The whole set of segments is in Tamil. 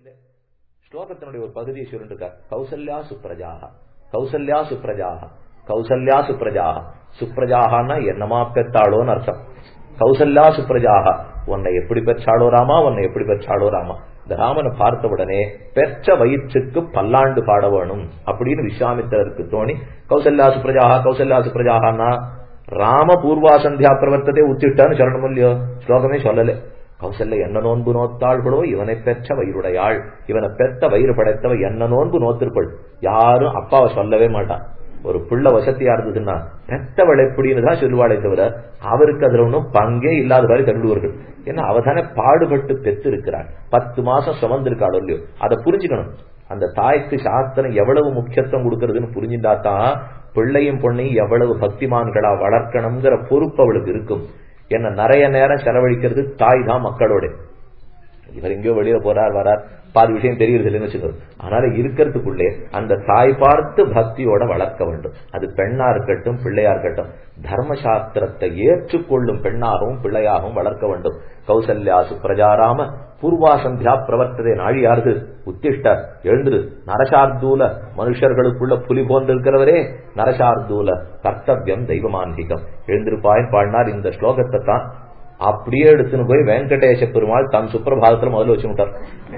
இல்லை ஸ்லோகத்தினுடைய ஒரு பகுதியை சொல்லிருக்கார் கௌசல்யா சுப்ரஜாக கௌசல்யா சுப்ரஜாக கௌசல்யா சுப்ரஜாக சுப்ரஜாகனா என்னமா பெத்தாளோன்னு அர்த்தம் கௌசல்யா சுப்ரஜாக உன்னை எப்படி பெற்றாளோ ராமா உன்னை எப்படி பெற்றாளோ ராமா இந்த ராமனை பார்த்த உடனே பெற்ற வயிற்றுக்கு பல்லாண்டு பாட வேணும் அப்படின்னு விஸ்வாமித்திரருக்கு தோணி கௌசல்யா சுப்ரஜாக கௌசல்யா சுப்ரஜாகனா ராம பூர்வா சந்தியா பிரவர்த்தத்தை உத்திட்டான்னு சொல்லணும் இல்லையோ ஸ்லோகமே சொல்லல கௌசல்ல என்ன நோன்பு நோத்தாள்களோ இவனை பெற்ற வயிறுடையாள் இவனை பெற்ற வயிறு படைத்தவ என்ன நோன்பு நோத்திருப்பள் யாரும் அப்பாவை சொல்லவே மாட்டான் ஒரு புள்ள வசதியா இருந்ததுன்னா பெத்தவள் எப்படின்னு தான் சொல்லுவாளே தவிர அவருக்கு அதுல ஒன்றும் பங்கே இல்லாத மாதிரி தள்ளுவார்கள் ஏன்னா அவ தானே பாடுபட்டு பெத்து இருக்கிறாள் பத்து மாசம் சுமந்திருக்காள் இல்லையோ அதை புரிஞ்சுக்கணும் அந்த தாய்க்கு சாஸ்திரம் எவ்வளவு முக்கியத்துவம் கொடுக்கறதுன்னு புரிஞ்சுட்டா தான் பிள்ளையும் பொண்ணையும் எவ்வளவு பக்திமான்களா வளர்க்கணுங்கிற பொறுப்பு அவளுக்கு இருக்கும் என்ன நிறைய நேரம் செலவழிக்கிறது தாய் தான் மக்களோட இவர் எங்கேயோ வெளியில போறார் வரார் பாதி விஷயம் தெரியறது இல்லைன்னு வச்சுக்கோங்க அதனால இருக்கிறதுக்குள்ளே அந்த தாய் பார்த்து பக்தியோட வளர்க்க வேண்டும் அது பெண்ணா இருக்கட்டும் பிள்ளையா இருக்கட்டும் தர்மசாஸ்திரத்தை ஏற்றுக்கொள்ளும் பெண்ணாகவும் பிள்ளையாகவும் வளர்க்க வேண்டும் கௌசல்யா சுப்ரஜாராம பூர்வா சந்தியா பிரவர்த்ததை நாழியாருது உத்திஷ்டர் எழுந்துரு நரசார்தூல மனுஷர்களுக்குள்ள புலி போன்றிருக்கிறவரே நரசார்தூல கர்த்தவியம் தெய்வமான்மிகம் எழுந்திருப்பாய் பாடினார் இந்த ஸ்லோகத்தை தான் அப்படியே எடுத்துன்னு போய் வெங்கடேச பெருமாள் தன் சுப்பிரபாதத்துல முதல்ல வச்சு விட்டார்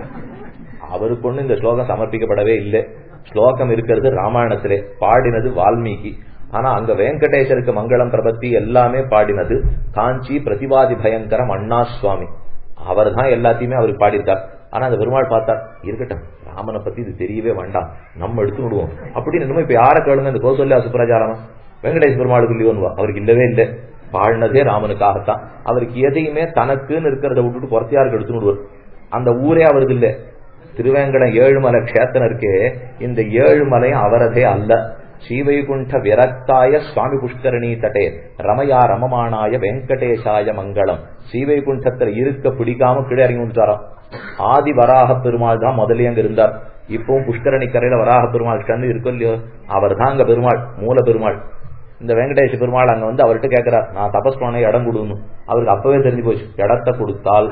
அவருக்கு ஒண்ணு இந்த ஸ்லோகம் சமர்ப்பிக்கப்படவே இல்லை ஸ்லோகம் இருக்கிறது ராமாயணத்திலே பாடினது வால்மீகி ஆனா அங்க வெங்கடேசருக்கு மங்களம் பிரபத்தி எல்லாமே பாடினது காஞ்சி பிரதிவாதி பயங்கரம் அண்ணா சுவாமி அவர் தான் எல்லாத்தையுமே அவருக்கு பாடியிருக்கார் ஆனா அந்த பெருமாள் பார்த்தார் இருக்கட்டும் ராமனை பத்தி இது தெரியவே வேண்டாம் நம்ம எடுத்து விடுவோம் அப்படின்னு இன்னும் இப்ப யார கேளுங்க இந்த கோசல்யா சுப்ரஜாராமன் வெங்கடேஷ் பெருமாளுக்கு இல்லையோன்னு அவருக்கு இல்லவே இல்லை பாடினதே ராமனுக்காகத்தான் அவருக்கு எதையுமே தனக்குன்னு இருக்கிறத விட்டுட்டு புறத்தையாருக்கு எடுத்து விடுவார் அந்த ஊரே அவரது இல்ல திருவேங்கடம் ஏழுமலை கஷேத்திரம் இருக்கே இந்த ஏழுமலையும் அவரதே அல்ல ஸ்ரீவைகுண்ட விரக்தாய சுவாமி புஷ்கரணி தட்டே ரமயா ரமமானாய வெங்கடேசாய மங்களம் ஸ்ரீவைகுண்டத்துல இருக்க பிடிக்காம கீழே இறங்கி வந்துட்டாராம் ஆதி வராக பெருமாள் தான் முதலே அங்க இருந்தார் இப்பவும் புஷ்கரணி கரையில வராக பெருமாள் கண்ணு இருக்கும் இல்லையோ அவர் தான் அங்க பெருமாள் மூல பெருமாள் இந்த வெங்கடேஷ் பெருமாள் அங்க வந்து அவர்கிட்ட கேட்கிறார் நான் தபஸ் பண்ண இடம் கொடுன்னு அவருக்கு அப்பவே தெரிஞ்சு போச்சு இடத்த கொடுத்தால்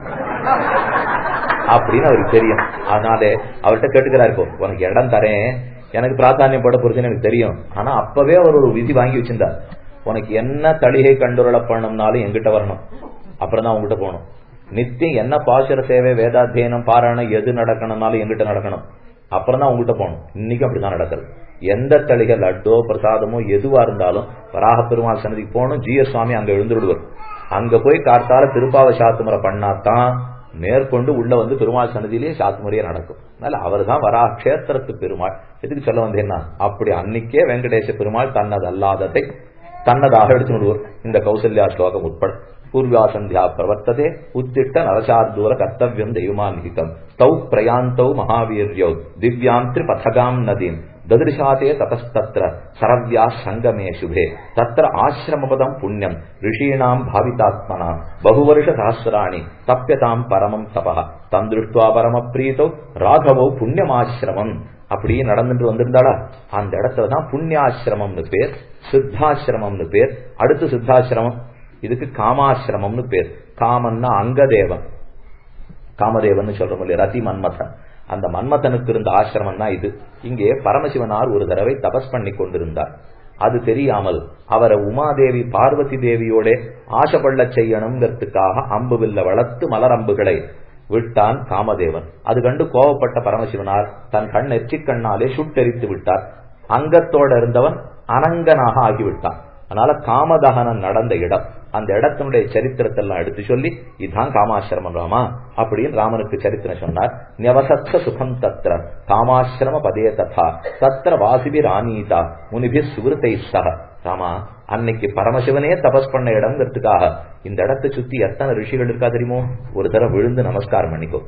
அப்படின்னு அவருக்கு தெரியும் அதனால அவர்கிட்ட கேட்டுக்கிறார் இப்போ உனக்கு இடம் தரேன் எனக்கு பிராதானியம் போட போறதுன்னு எனக்கு தெரியும் ஆனா அப்பவே அவர் ஒரு விதி வாங்கி வச்சிருந்தார் உனக்கு என்ன தளிகை கண்டுரள பண்ணணும்னாலும் எங்கிட்ட வரணும் அப்புறம் தான் உங்ககிட்ட போகணும் நித்தியம் என்ன பாசுர சேவை வேதாத்தியனம் பாராயணம் எது நடக்கணும்னாலும் எங்கிட்ட நடக்கணும் அப்புறம் தான் உங்ககிட்ட போகணும் இன்னைக்கு அப்படிதான் நடக்குது எந்த தளிகை லட்டோ பிரசாதமோ எதுவா இருந்தாலும் வராக பெருமாள் சன்னதிக்கு போகணும் ஜி எஸ் சுவாமி அங்க எழுந்துடுவார் அங்க போய் கார்த்தால திருப்பாவ சாத்துமுறை பண்ணாதான் மேற்கொண்டு உள்ள வந்து பெருமாள் சன்னதியிலேயே சாத்துமுறையே நடக்கும் அதனால அவர் தான் வரா கஷேத்திரத்து பெருமாள் எதுக்கு சொல்ல வந்தேன்னா அப்படி அன்னைக்கே வெங்கடேச பெருமாள் தன்னது அல்லாததை தன்னதாக எடுத்து விடுவார் இந்த கௌசல்யா ஸ்லோகம் உட்பட பூர்வா சந்தியா பிரவர்த்ததே உத்திட்ட நரசார்தூர கர்த்தவியம் தெய்வமான்கிதம் தௌ பிரயாந்தௌ மகாவீரியௌ திவ்யாம் திரிபதகாம் நதீம் ददृशाते ततस्तत्र सरव्या सङ्गमे शुभे तत्र आश्रमपदम् पुण्यम् ऋषीणाम् भावितात्मना बहुवर्षसहस्राणि तप्यताम् परमम् तपः தம் திருஷ்டுவா பரம பிரீத்தோ ராகவோ புண்ணியமாசிரமம் அப்படியே நடந்துட்டு வந்திருந்தாளா அந்த இடத்துல தான் புண்ணியாசிரமம்னு பேர் சித்தாசிரமம்னு பேர் அடுத்து சித்தாசிரமம் இதுக்கு காமாசிரமம்னு பேர் காமன்னா அங்கதேவன் காமதேவன் சொல்றோம் இல்லையா ரதி மன்மதன் அந்த மன்மதனுக்கு இருந்த ஆசிரமம் தான் இது இங்கே பரமசிவனார் ஒரு தடவை தபஸ் பண்ணி கொண்டிருந்தார் அது தெரியாமல் அவரை உமாதேவி பார்வதி தேவியோட ஆசைப்பள்ள செய்யணுங்கிறதுக்காக அம்பு வில்ல வளர்த்து மலரம்புகளை விட்டான் காமதேவன் அது கண்டு கோவப்பட்ட பரமசிவனார் தன் கண் எச்சிக் கண்ணாலே சுட்டெரித்து விட்டார் அங்கத்தோட இருந்தவன் அனங்கனாக ஆகிவிட்டான் அதனால காமதகனம் நடந்த இடம் அந்த இடத்தினுடைய சரித்திரத்தை எல்லாம் எடுத்து சொல்லி இதுதான் காமாசிரமம் ராமா அப்படின்னு ராமனுக்கு சரித்திரம் சொன்னார் நியவசத்த சுகம் தத்திர காமாசிரம பதே ததா தத்திர வாசிபி ராணீதா முனிபி சுகிருத்தை சக ராமா அன்னைக்கு பரமசிவனே தபஸ் பண்ண இடம்ங்கிறதுக்காக இந்த இடத்தை சுத்தி எத்தனை ரிஷிகள் இருக்கா தெரியுமோ ஒரு தடவை விழுந்து நமஸ்காரம் பண்ணிக்கோ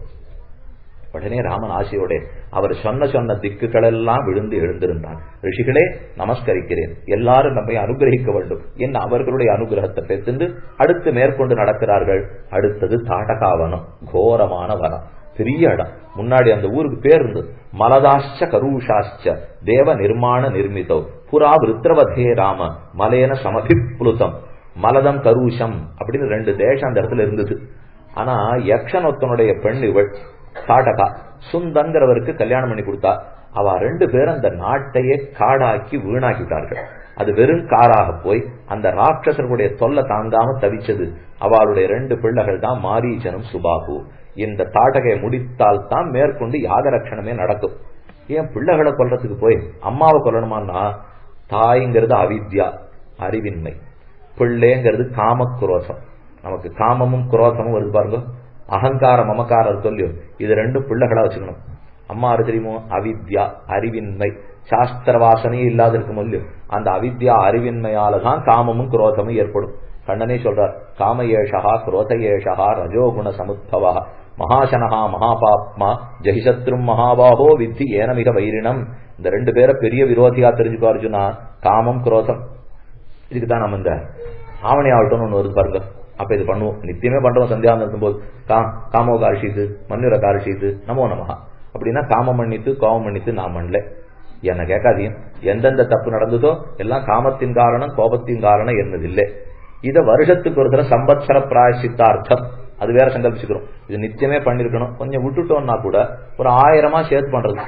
உடனே ராமன் ஆசையோட அவர் சொன்ன சொன்ன திக்குகள் எல்லாம் விழுந்து எழுந்திருந்தான் ரிஷிகளே நமஸ்கரிக்கிறேன் எல்லாரும் நம்மை அனுகிரகிக்க வேண்டும் என்ன அவர்களுடைய அனுகிரகத்தை பெற்று அடுத்து மேற்கொண்டு நடக்கிறார்கள் அடுத்தது தாடகாவனம் கோரமான வனம் பெரிய இடம் முன்னாடி அந்த ஊருக்கு பேர் இருந்து மலதாச்ச கரூஷாச்ச தேவ நிர்மாண நிர்மிதோ புறா விருத்திரவதே ராம மலேன சமபிப்ளுதம் மலதம் கரூஷம் அப்படின்னு ரெண்டு தேசம் அந்த இடத்துல இருந்தது ஆனா யக்ஷனொத்தனுடைய பெண் இவள் தாட்டகா சுந்தங்கிறவருக்கு கல்யாணம் பண்ணி கொடுத்தா அவ ரெண்டு பேரும் அந்த நாட்டையே காடாக்கி வீணாக்கிட்டார்கள் அது வெறும் காராக போய் அந்த ராட்சசர்களுடைய தொல்லை தாங்காம தவிச்சது அவளுடைய ரெண்டு பிள்ளைகள் தான் மாரீச்சனும் சுபாகு இந்த தாட்டகையை முடித்தால் தான் மேற்கொண்டு யாகரட்சணமே நடக்கும் ஏன் பிள்ளைகளை கொல்றதுக்கு போய் அம்மாவை கொல்லணுமான்னா தாய்ங்கிறது அவித்யா அறிவின்மை பிள்ளைங்கிறது காமக்குரோசம் நமக்கு காமமும் குரோசமும் வருது பாருங்க அகங்காரம் மமக்காரம் சொல்லியும் இது ரெண்டும் பிள்ளைகளா வச்சுக்கணும் அம்மா அது தெரியுமோ அவித்யா அறிவின்மை சாஸ்திர வாசனையே இல்லாத இருக்கும் இல்லையோ அந்த அவித்யா அறிவின்மையால தான் காமமும் குரோதமும் ஏற்படும் கண்ணனே சொல்றார் காமயேஷா குரோதயேஷா ரஜோகுண சமுத்பவா மகாசனஹா மகாபாப்மா ஜெகிசத்ரும் மகாபாகோ வித்தி ஏனமிக வைரினம் இந்த ரெண்டு பேரை பெரிய விரோதியா தெரிஞ்சுக்கோ அர்ஜுனா காமம் குரோதம் இதுக்கு தான் நம்ம இந்த ஆவணி ஆகட்டும் ஒன்று வருது பாருங்க அப்ப இது பண்ணுவோம் நித்தியமே பண்றோம் சந்தியாவந்தம் போது கா காமோ காரிஷித்து மன்னிர காரிஷித்து நமோ நமஹா அப்படின்னா காமம் மன்னித்து கோபம் மன்னித்து நான் பண்ணல என்ன கேட்காதீங்க எந்தெந்த தப்பு நடந்ததோ எல்லாம் காமத்தின் காரணம் கோபத்தின் காரணம் என்னதில்லை இத வருஷத்துக்கு ஒரு தடவை சம்பத்சர பிராயசித்தார்த்தம் அது வேற சங்கல்பிச்சுக்கிறோம் இது நித்தியமே பண்ணிருக்கணும் கொஞ்சம் விட்டுட்டோம்னா கூட ஒரு ஆயிரமா சேர்த்து பண்றது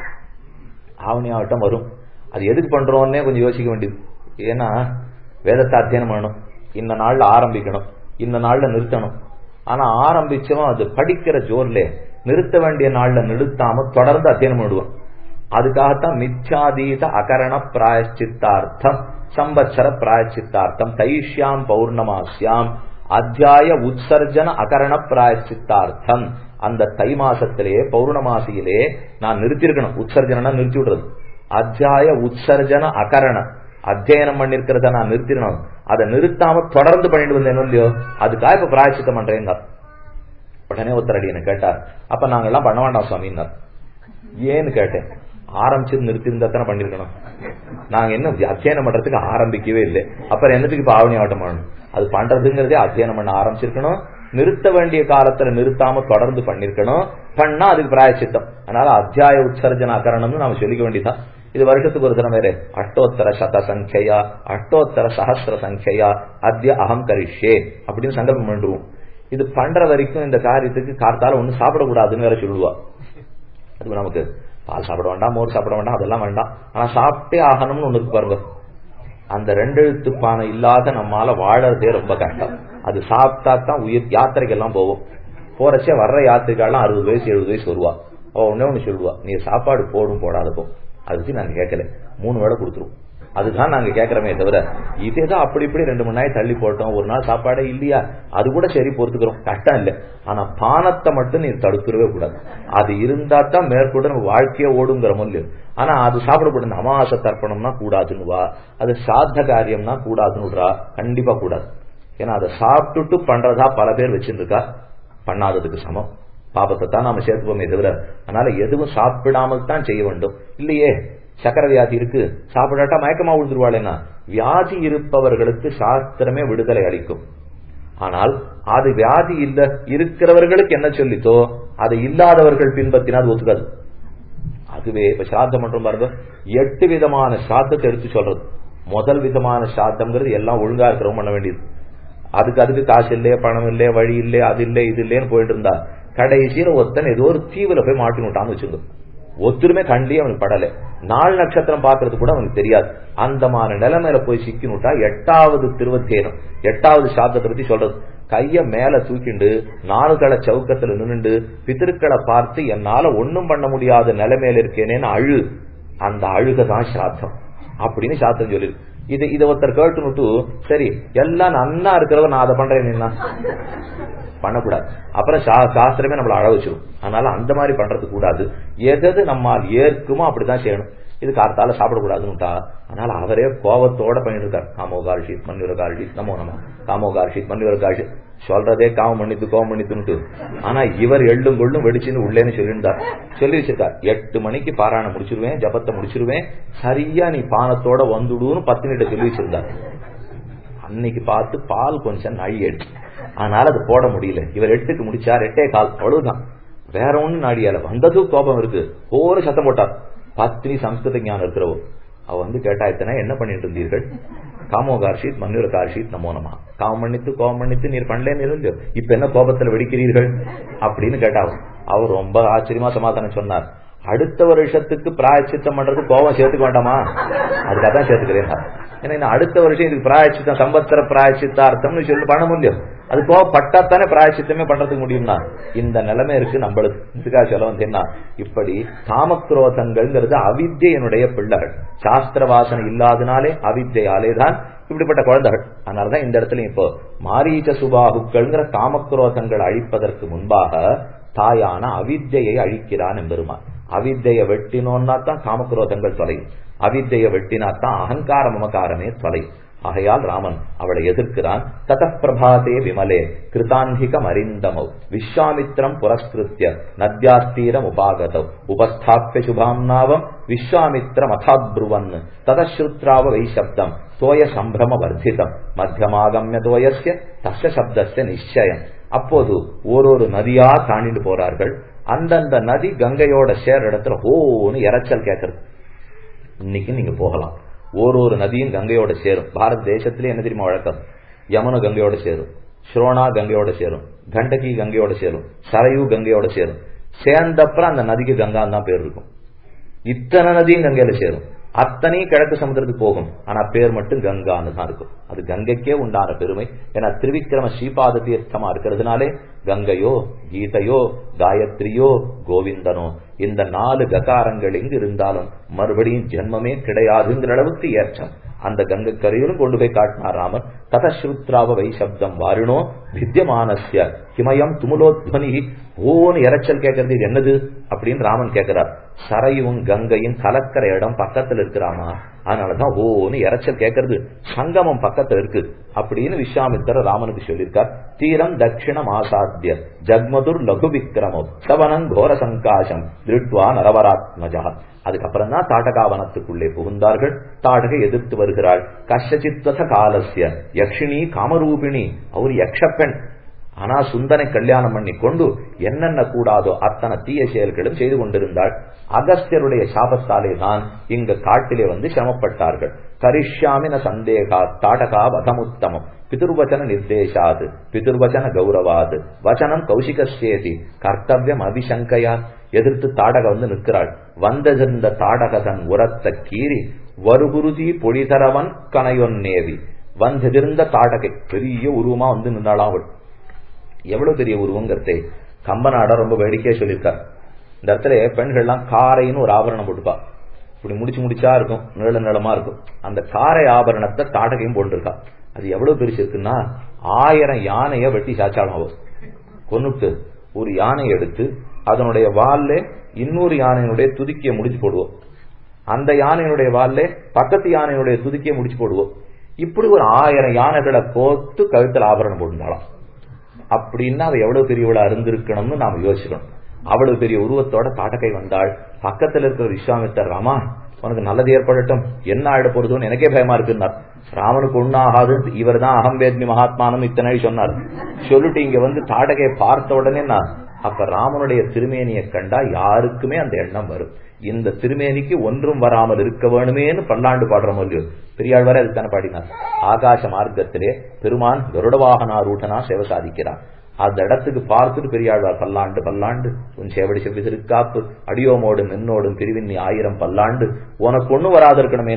ஆவணி ஆவட்டம் வரும் அது எதுக்கு பண்றோம்னே கொஞ்சம் யோசிக்க வேண்டியது ஏன்னா வேதத்தை அத்தியனம் பண்ணணும் இந்த நாள்ல ஆரம்பிக்கணும் இந்த நாள்ல நிறுத்தணும் ஆனா ஆரம்பிச்சவன் அது படிக்கிற ஜோர்ல நிறுத்த வேண்டிய நாள்ல நிறுத்தாம தொடர்ந்து அத்தியனம் பண்ணுவான் அதுக்காகத்தான் மித்யாதீத அகரண பிராயச்சித்தார்த்தம் சம்பத்சர பிராயச்சித்தார்த்தம் தைஷ்யாம் பௌர்ணமாஸ்யாம் அத்தியாய உற்சர்ஜன அகரண பிராயச்சித்தார்த்தம் அந்த தை மாசத்திலேயே பௌர்ணமாசியிலே நான் நிறுத்திருக்கணும் உற்சர்ஜனா நிறுத்தி விடுறது அத்தியாய உற்சர்ஜன அகரண அத்தியனம் பண்ணிருக்கிறத நான் நிறுத்திடணும் அதை நிறுத்தாம தொடர்ந்து பண்ணிட்டு வந்தேன் இல்லையோ அதுக்காக இப்ப பிராயச்சித்தம் பண்றேங்க உடனே ஒருத்தரடி என்ன கேட்டார் அப்ப நாங்க எல்லாம் பண்ண வேண்டாம் சுவாமின்னார் ஏன்னு கேட்டேன் ஆரம்பிச்சு நிறுத்திருந்தா தானே பண்ணிருக்கணும் நாங்க என்ன அத்தியனம் பண்றதுக்கு ஆரம்பிக்கவே இல்லை அப்புறம் என்னத்துக்கு இப்ப ஆவணி ஆட்டம் பண்ணணும் அது பண்றதுங்கிறதே அத்தியனம் பண்ண ஆரம்பிச்சிருக்கணும் நிறுத்த வேண்டிய காலத்துல நிறுத்தாம தொடர்ந்து பண்ணிருக்கணும் பண்ணா அதுக்கு பிராயச்சித்தம் அதனால அத்தியாய உற்சர்ஜன அகரணம்னு நாம சொல்லிக்க வேண்டியதான் இது வருஷத்துக்கு ஒரு தினம் வேற அஷ்டோத்தர சத சங்கையா அஷ்டோத்தர சஹசிர சங்கையா அத்திய அகம் கரிஷே அப்படின்னு சங்கல்பம் பண்ணிடுவோம் இது பண்ற வரைக்கும் இந்த காரியத்துக்கு கார்த்தால ஒன்னும் சாப்பிடக்கூடாதுன்னு வேற சொல்லுவா அது நமக்கு பால் சாப்பிட வேண்டாம் மோர் சாப்பிட வேண்டாம் அதெல்லாம் வேண்டாம் ஆனா சாப்பிட்டே ஆகணும்னு ஒண்ணு இருக்கு பாருங்க அந்த ரெண்டு எழுத்து பானை இல்லாத நம்மால வாழறதே ரொம்ப கஷ்டம் அது சாப்பிட்டா தான் உயிர் யாத்திரைக்கெல்லாம் போவோம் போறச்சே வர்ற யாத்திரிக்காலாம் அறுபது வயசு எழுபது வயசு வருவா அவ ஒன்னே ஒண்ணு சொல்லுவா நீ சாப்பாடு போடும் போடாதப்போ அதை பத்தி நாங்க கேட்கல மூணு வேளை கொடுத்துருவோம் அதுதான் நாங்க கேட்கறோமே தவிர இதே தான் அப்படி இப்படி ரெண்டு மணி நாள் தள்ளி போட்டோம் ஒரு நாள் சாப்பாடே இல்லையா அது கூட சரி பொறுத்துக்கிறோம் கஷ்டம் இல்லை ஆனா பானத்தை மட்டும் நீ தடுத்துடவே கூடாது அது இருந்தா தான் மேற்கொண்டு நம்ம வாழ்க்கையே ஓடுங்கிற இல்லையோ ஆனா அது சாப்பிடக்கூடாது அமாவாசை தர்ப்பணம்னா கூடாதுன்னு வா அது சாத்த காரியம்னா கூடாதுன்னு கண்டிப்பா கூடாது ஏன்னா அதை சாப்பிட்டுட்டு பண்றதா பல பேர் வச்சிருக்கா பண்ணாததுக்கு சமம் பாபத்தை தான் நாம சேர்த்துப்போமே தவிர அதனால எதுவும் சாப்பிடாமல் தான் செய்ய வேண்டும் இல்லையே சக்கர வியாதி இருக்கு சாப்பிடாட்டா மயக்கமா விழுந்துருவாளேன்னா வியாதி இருப்பவர்களுக்கு சாஸ்திரமே விடுதலை அளிக்கும் ஆனால் அது வியாதி இல்ல இருக்கிறவர்களுக்கு என்ன சொல்லித்தோ அது இல்லாதவர்கள் பின்பற்றினா அது ஒத்துக்காது அதுவே இப்ப சாத்தம் மட்டும் பாருங்க எட்டு விதமான சாத்தத்தை எடுத்து சொல்றது முதல் விதமான சாத்தம்ங்கிறது எல்லாம் ஒழுங்கா இருக்கிறவங்க பண்ண வேண்டியது அதுக்கு அதுக்கு காசு இல்லையே பணம் இல்லையே வழி இல்லையே அது இல்லை இது இல்லைன்னு போயிட்டு இருந்தா கடைசியில ஒருத்தன் ஏதோ ஒரு தீவுல போய் மாட்டினுட்டான்னு வச்சுக்கோ ஒத்துருமே கண்டியே அவனுக்கு படல நாள் நட்சத்திரம் பாக்குறது கூட அவனுக்கு தெரியாது அந்த மாதிரி நிலைமையில போய் சிக்கினுட்டா எட்டாவது திருவத்தேனம் எட்டாவது சாத்தத்தை பத்தி சொல்றது கைய மேல தூக்கிண்டு நாளுகளை சவுக்கத்துல நின்னுண்டு பித்திருக்களை பார்த்து என்னால ஒண்ணும் பண்ண முடியாத நிலைமையில இருக்கேனேன்னு அழு அந்த அழுக தான் சாத்தம் அப்படின்னு சாத்தம் சொல்லி இது இதை ஒருத்தர் கேட்டுனுட்டு சரி எல்லாம் நன்னா இருக்கிறவ நான் அதை பண்றேன் பண்ணக்கூடாது அப்புறம் சாஸ்திரமே நம்மள அழ வச்சிடும் அதனால அந்த மாதிரி பண்றது கூடாது எது நம்மால் ஏற்குமோ அப்படிதான் செய்யணும் இது கார்த்தால சாப்பிடக்கூடாதுன்னுட்டா அதனால அவரே கோபத்தோட பண்ணிட்டு இருக்கார் காமோ கார்ஷித் மன்னிவர கார்ஷித் நமோ நம காமோ கார்ஷித் மன்னிவர கார்ஷித் சொல்றதே காமம் பண்ணித்து கோபம் பண்ணித்துன்னுட்டு ஆனா இவர் எள்ளும் கொள்ளும் வெடிச்சுன்னு உள்ளேன்னு சொல்லியிருந்தார் சொல்லி வச்சிருக்கார் எட்டு மணிக்கு பாராயணம் முடிச்சிருவேன் ஜபத்தை முடிச்சிருவேன் சரியா நீ பானத்தோட வந்துடுன்னு பத்தினிட்ட சொல்லி வச்சிருந்தார் அன்னைக்கு பார்த்து பால் கொஞ்சம் நழி எடுத்து அதனால அது போட முடியல இவர் எட்டுக்கு முடிச்சார் எட்டே கால் அவ்வளவுதான் வேற ஒண்ணு நாடியால வந்ததும் கோபம் இருக்கு ஒரு சத்தம் போட்டார் பத்னி சம்ஸ்கிருத ஞானம் இருக்கிறவோ அவ வந்து கேட்டா இத்தனை என்ன பண்ணிட்டு இருந்தீர்கள் காமோ கார்ஷித் மன்னிர கார்ஷித் நமோ நமா காமம் மன்னித்து கோபம் மன்னித்து நீர் பண்ணலேன்னு இல்லையோ இப்ப என்ன கோபத்துல வெடிக்கிறீர்கள் அப்படின்னு கேட்டாவும் அவர் ரொம்ப ஆச்சரியமா சமாதானம் சொன்னார் அடுத்த வருஷத்துக்கு பிராயச்சித்தம் பண்றது கோபம் சேர்த்துக்க வேண்டாமா அதுக்காக தான் சேர்த்துக்கிறேன் ஏன்னா இன்னும் அடுத்த வருஷம் இதுக்கு பிராயச்சித்தம் சம்பத்திர பிராயச்சித்தார்த்தம்னு சொல்லி பண்ண முடியும் அது கோவப்பட்டாத்தானே பிராயச்சித்தமே பண்றதுக்கு முடியும்னா இந்த நிலைமை இருக்கு நம்மளுக்கு இதுக்காக சொல்ல வந்தேன்னா இப்படி காமக்ரோதங்கள்ங்கிறது அவித்யனுடைய பிள்ளைகள் சாஸ்திர வாசனை இல்லாதனாலே அவித்யாலே தான் இப்படிப்பட்ட குழந்தைகள் அதனாலதான் இந்த இடத்துல இப்போ மாரீச்ச சுபாகுக்கள்ங்கிற காமக்ரோதங்கள் அழிப்பதற்கு முன்பாக தாயான அவித்யை அழிக்கிறான் எம்பெருமான் அவித்தைய வெட்டினோன்னா தான் காமக்ரோதங்கள் தொலையும் அவித்தைய வெட்டினா தான் அகங்கார மமகாரமே தொலையும் ஆகையால் ராமன் அவளை எதிர்க்கிறான் தத பிரபாதே விமலே கிருதாந்திகம் அறிந்தமௌ விஸ்வாமித்ரம் புரஸ்கிருத்திய நத்யாஸ்தீரம் உபாகதௌ உபஸ்தாப்பிய சுபாம்னாவம் விஸ்வாமித்ரம் அதாப்ருவன் ததஸ்ருத்ராவ வைசப்தம் தோய சம்பிரம வர்த்திதம் மத்தியமாகமிய தோயஸ்ய தச சப்தஸ்ய நிச்சயம் அப்போது ஓரொரு நதியா தாண்டிட்டு போறார்கள் அந்தந்த நதி கங்கையோட சேர இடத்துல ஹோன்னு இறைச்சல் கேட்கறது இன்னைக்கு நீங்க போகலாம் ஒரு நதியும் கங்கையோட சேரும் பாரத தேசத்திலே என்ன தெரியுமா வழக்கம் யமுன கங்கையோட சேரும் ஸ்ரோனா கங்கையோட சேரும் கண்டகி கங்கையோட சேரும் சரையு கங்கையோட சேரும் சேர்ந்தப்புறம் அந்த நதிக்கு கங்கான்னு தான் பேர் இருக்கும் இத்தனை நதியும் கங்கையில சேரும் அத்தனையும் கிழக்கு சமுத்திரத்துக்கு போகும் ஆனா பேர் மட்டும் கங்கான்னு தான் இருக்கும் அது கங்கைக்கே உண்டான பெருமை ஏன்னா திருவிக்கிரம ஸ்ரீபாத தீர்த்தமா இருக்கிறதுனாலே கங்கையோ கீதையோ காயத்ரியோ கோவிந்தனோ இந்த நாலு ககாரங்கள் எங்கு இருந்தாலும் மறுபடியும் ஜென்மமே கிடையாதுங்கிற அளவுக்கு ஏற்றம் அந்த கங்கை கரையிலும் கொண்டு போய் காட்டினார் ராமர் ததஸ்ருத்ராவ வைசப்தம் வாரிணோ வித்தியமானஸ்ய கிமயம் துமுலோத்வனி ஓன்னு இறைச்சல் கேட்கறது இது என்னது அப்படின்னு ராமன் கேட்கிறார் சரையும் கங்கையும் கலக்கிற இடம் பக்கத்துல இருக்கிறாமா அதனாலதான் ஓன்னு இறைச்சல் கேட்கறது சங்கமம் பக்கத்துல இருக்கு அப்படின்னு விஸ்வாமித்திர ராமனுக்கு சொல்லியிருக்கார் தீரம் தட்சிணம் ஆசாத்திய ஜக்மதுர் லகு விக்ரமோ சவனங் கோர சங்காசம் திருட்வா நரவராத்மஜா அதுக்கப்புறம் தான் தாட்டகாவனத்துக்குள்ளே புகுந்தார்கள் தாடகை எதிர்த்து வருகிறாள் கஷ்டச்சித்வத காலசிய யக்ஷினி காமரூபிணி அவர் யக்ஷப்பெண் ஆனா சுந்தனை கல்யாணம் பண்ணி கொண்டு என்னென்ன கூடாதோ அத்தனை தீய செயல்களும் செய்து கொண்டிருந்தாள் அகஸ்தியருடைய சாபத்தாலே தான் இங்க காட்டிலே வந்து சிரமப்பட்டார்கள் கரிஷ்யாமின சந்தேகா தாடகா வதமுத்தமம் பிதுர்வச்சன நிர்தேசாது பிதுர்வச்சன கௌரவாது வச்சனம் கௌசிகசேதி கர்த்தவியம் அபிசங்கையா எதிர்த்து தாடக வந்து நிற்கிறாள் வந்ததிருந்த தாடகதன் உரத்த கீறி வருகுருதி பொழிதரவன் கனையொன்னேவி வந்தெதிர்ந்த தாடகை பெரிய உருவமா வந்து நின்றாளாம் அவள் எவ்வளவு பெரிய உருவங்கிறதே கம்பநாட ரொம்ப வேடிக்கையா சொல்லியிருக்கார் இந்த இடத்துல பெண்கள்லாம் காரைன்னு ஒரு ஆபரணம் போட்டுப்பா இப்படி முடிச்சு முடிச்சா இருக்கும் நீள நிலமா இருக்கும் அந்த காரை ஆபரணத்தை தாடகையும் போட்டிருக்கா அது எவ்வளவு பெருசு இருக்குன்னா ஆயிரம் யானைய வெட்டி சாச்சாலும் அவ கொன்னுட்டு ஒரு யானை எடுத்து அதனுடைய வால்ல இன்னொரு யானையினுடைய துதிக்கிய முடிச்சு போடுவோம் அந்த யானையினுடைய வால்ல பக்கத்து யானையினுடைய துதிக்கிய முடிச்சு போடுவோம் இப்படி ஒரு ஆயிரம் யானைகளை கோத்து கழுத்தில் ஆபரணம் போட்டுருந்தாலாம் அப்படின்னா அவ எவ்வளவு பெரியவளா இருந்திருக்கணும்னு நாம யோசிக்கணும் அவ்வளவு பெரிய உருவத்தோட தாட்டக்கை வந்தாள் பக்கத்துல இருக்கிற விஸ்வாமித்தர் ராமா உனக்கு நல்லது ஏற்படட்டும் என்ன ஆயிட போறதுன்னு எனக்கே பயமா இருக்குன்னார் ராமனுக்கு ஒண்ணாகாது இவர் தான் அகம்பேத்மி மகாத்மானம் இத்தனை சொன்னார் சொல்லிட்டு இங்க வந்து தாடகையை பார்த்த உடனே நான் அப்ப ராமனுடைய திருமேனியை கண்டா யாருக்குமே அந்த எண்ணம் வரும் இந்த திருமேனிக்கு ஒன்றும் வராமல் இருக்க வேணுமேன்னு பல்லாண்டு பாடுற இல்லையோ பெரியாள் வரை அதுதானே பாடினார் ஆகாச மார்க்கத்திலே பெருமான் கருடவாகனாரூட்டனா சேவை சாதிக்கிறார் அந்த இடத்துக்கு பார்த்துட்டு பெரியாழ்வார் பல்லாண்டு பல்லாண்டு உன் சேவடி செவ்வி திருக்காப்பு அடியோமோடும் நின்னோடும் பிரிவின்னி ஆயிரம் பல்லாண்டு உனக்கு ஒண்ணு வராது இருக்கணுமே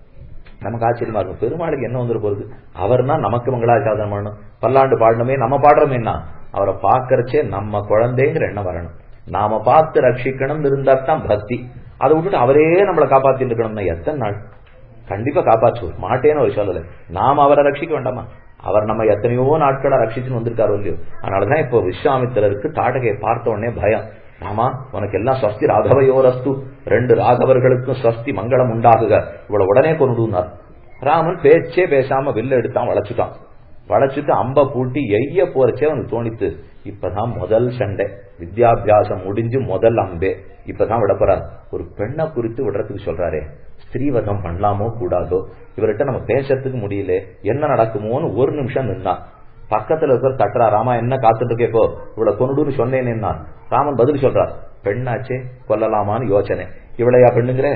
நமக்கு ஆச்சரியமா இருக்கும் பெருமாளுக்கு என்ன வந்துட போகுது அவர்னா நமக்கு மங்களாச்சாதனம் பண்ணணும் பல்லாண்டு பாடணுமே நம்ம பாடுறோமேனா அவரை பாக்கறச்சே நம்ம குழந்தைங்கிற எண்ணம் வரணும் நாம பார்த்து ரட்சிக்கணும் இருந்தா தான் பக்தி அதை விட்டுட்டு அவரே நம்மளை காப்பாத்திட்டு இருக்கணும்னா எத்தனை நாள் கண்டிப்பா காப்பாற்றுவோம் மாட்டேன்னு அவர் சொல்லல நாம அவரை ரட்சிக்க வேண்டாமா அவர் நம்ம எத்தனையோ நாட்களா ரட்சிச்சுன்னு வந்திருக்காரு இல்லையோ அதனாலதான் இப்போ விஸ்வாமித்திரருக்கு தாடகையை பார்த்த உடனே பயம் ஆமா உனக்கு எல்லாம் ஸ்வஸ்தி ராகவயோரஸ்து ரெண்டு ராகவர்களுக்கும் ஸ்வஸ்தி மங்களம் உண்டாகுக இவ்வளவு உடனே கொண்டுனார் ராமன் பேச்சே பேசாம வில்ல எடுத்தான் வளைச்சுட்டான் வளைச்சிட்டு அம்ப பூட்டி எய்ய போறச்சே அவனுக்கு தோணித்து இப்பதான் முதல் சண்டை வித்யாபியாசம் முடிஞ்சு முதல் அம்பே இப்பதான் விட போறார் ஒரு பெண்ணை குறித்து விடுறதுக்கு சொல்றாரே ஸ்திரீவதம் பண்ணலாமோ கூடாதோ இவர்கிட்ட நம்ம பேசறதுக்கு முடியல என்ன நடக்குமோன்னு ஒரு நிமிஷம் நின்னான் பக்கத்துல இருக்கிற தட்டுறா ராமா என்ன காத்துட்டு இருக்கே இப்போ இவ்வளவு கொண்டுன்னு சொன்னேன்னா ராமன் பதில் சொல்றார் பெண்ணாச்சே கொல்லலாமான்னு யோசனை இவளையா பெண்ணுங்கிற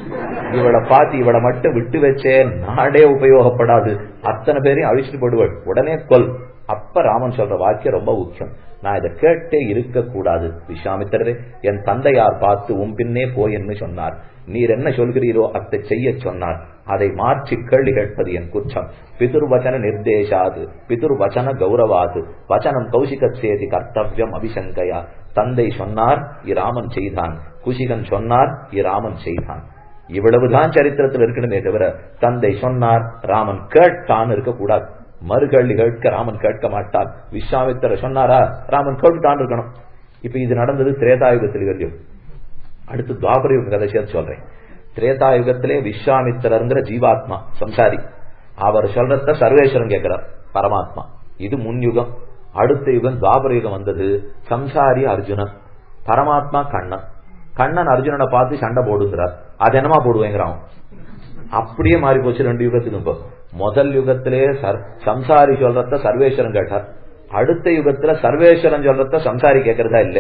இவளை பார்த்து இவளை மட்டும் விட்டு வச்சே நாடே உபயோகப்படாது அத்தனை பேரையும் அழிச்சுட்டு போடுவள் உடனே கொல் அப்ப ராமன் சொல்ற வாக்கியம் ரொம்ப முக்கியம் நான் இதை கேட்டே இருக்கக்கூடாது விஸ்வாமித்திரரே என் தந்தையார் பார்த்து உன் பின்னே போய் என்று சொன்னார் நீர் என்ன சொல்கிறீரோ அதை செய்ய சொன்னார் அதை மாற்றி கேள்வி கேட்பது என் குற்றம் பிதுர்வச்சன நிர்தேசாது பிதுர்வச்சன கௌரவாது வச்சனம் கௌசிகச்சேதி கர்த்தவியம் அபிசங்கையா தந்தை சொன்னார் இராமன் செய்தான் குஷிகன் சொன்னார் இராமன் செய்தான் இவ்வளவுதான் சரித்திரத்தில் இருக்கணுமே தவிர தந்தை சொன்னார் ராமன் கேட்டான் இருக்கக்கூடாது மறுகள்ளி கேட்க ராமன் கேட்க மாட்டார் விஸ்வாமித்திர சொன்னாரா ராமன் கேட்டுட்டான் இருக்கணும் இப்ப இது நடந்தது திரேதாயுகத்தில் இல்லையோ அடுத்து துவாபர யுக கதை சேர்த்து சொல்றேன் திரேதாயுகத்திலே விஸ்வாமித்திரங்கிற ஜீவாத்மா சம்சாரி அவர் சொல்றத சர்வேஸ்வரன் கேட்கிறார் பரமாத்மா இது முன் யுகம் அடுத்த யுகம் துவாபர யுகம் வந்தது சம்சாரி அர்ஜுனன் பரமாத்மா கண்ணன் கண்ணன் அர்ஜுனனை பார்த்து சண்டை போடுங்கிறார் அது என்னமா போடுவேங்கிறான் அப்படியே மாறி போச்சு ரெண்டு யுகத்துக்கும் இப்போ முதல் யுகத்திலே சம்சாரி சொல்றத சர்வேஸ்வரன் கேட்டார் அடுத்த யுகத்துல சர்வேஸ்வரன் சொல்றத சம்சாரி கேட்கறதா இல்ல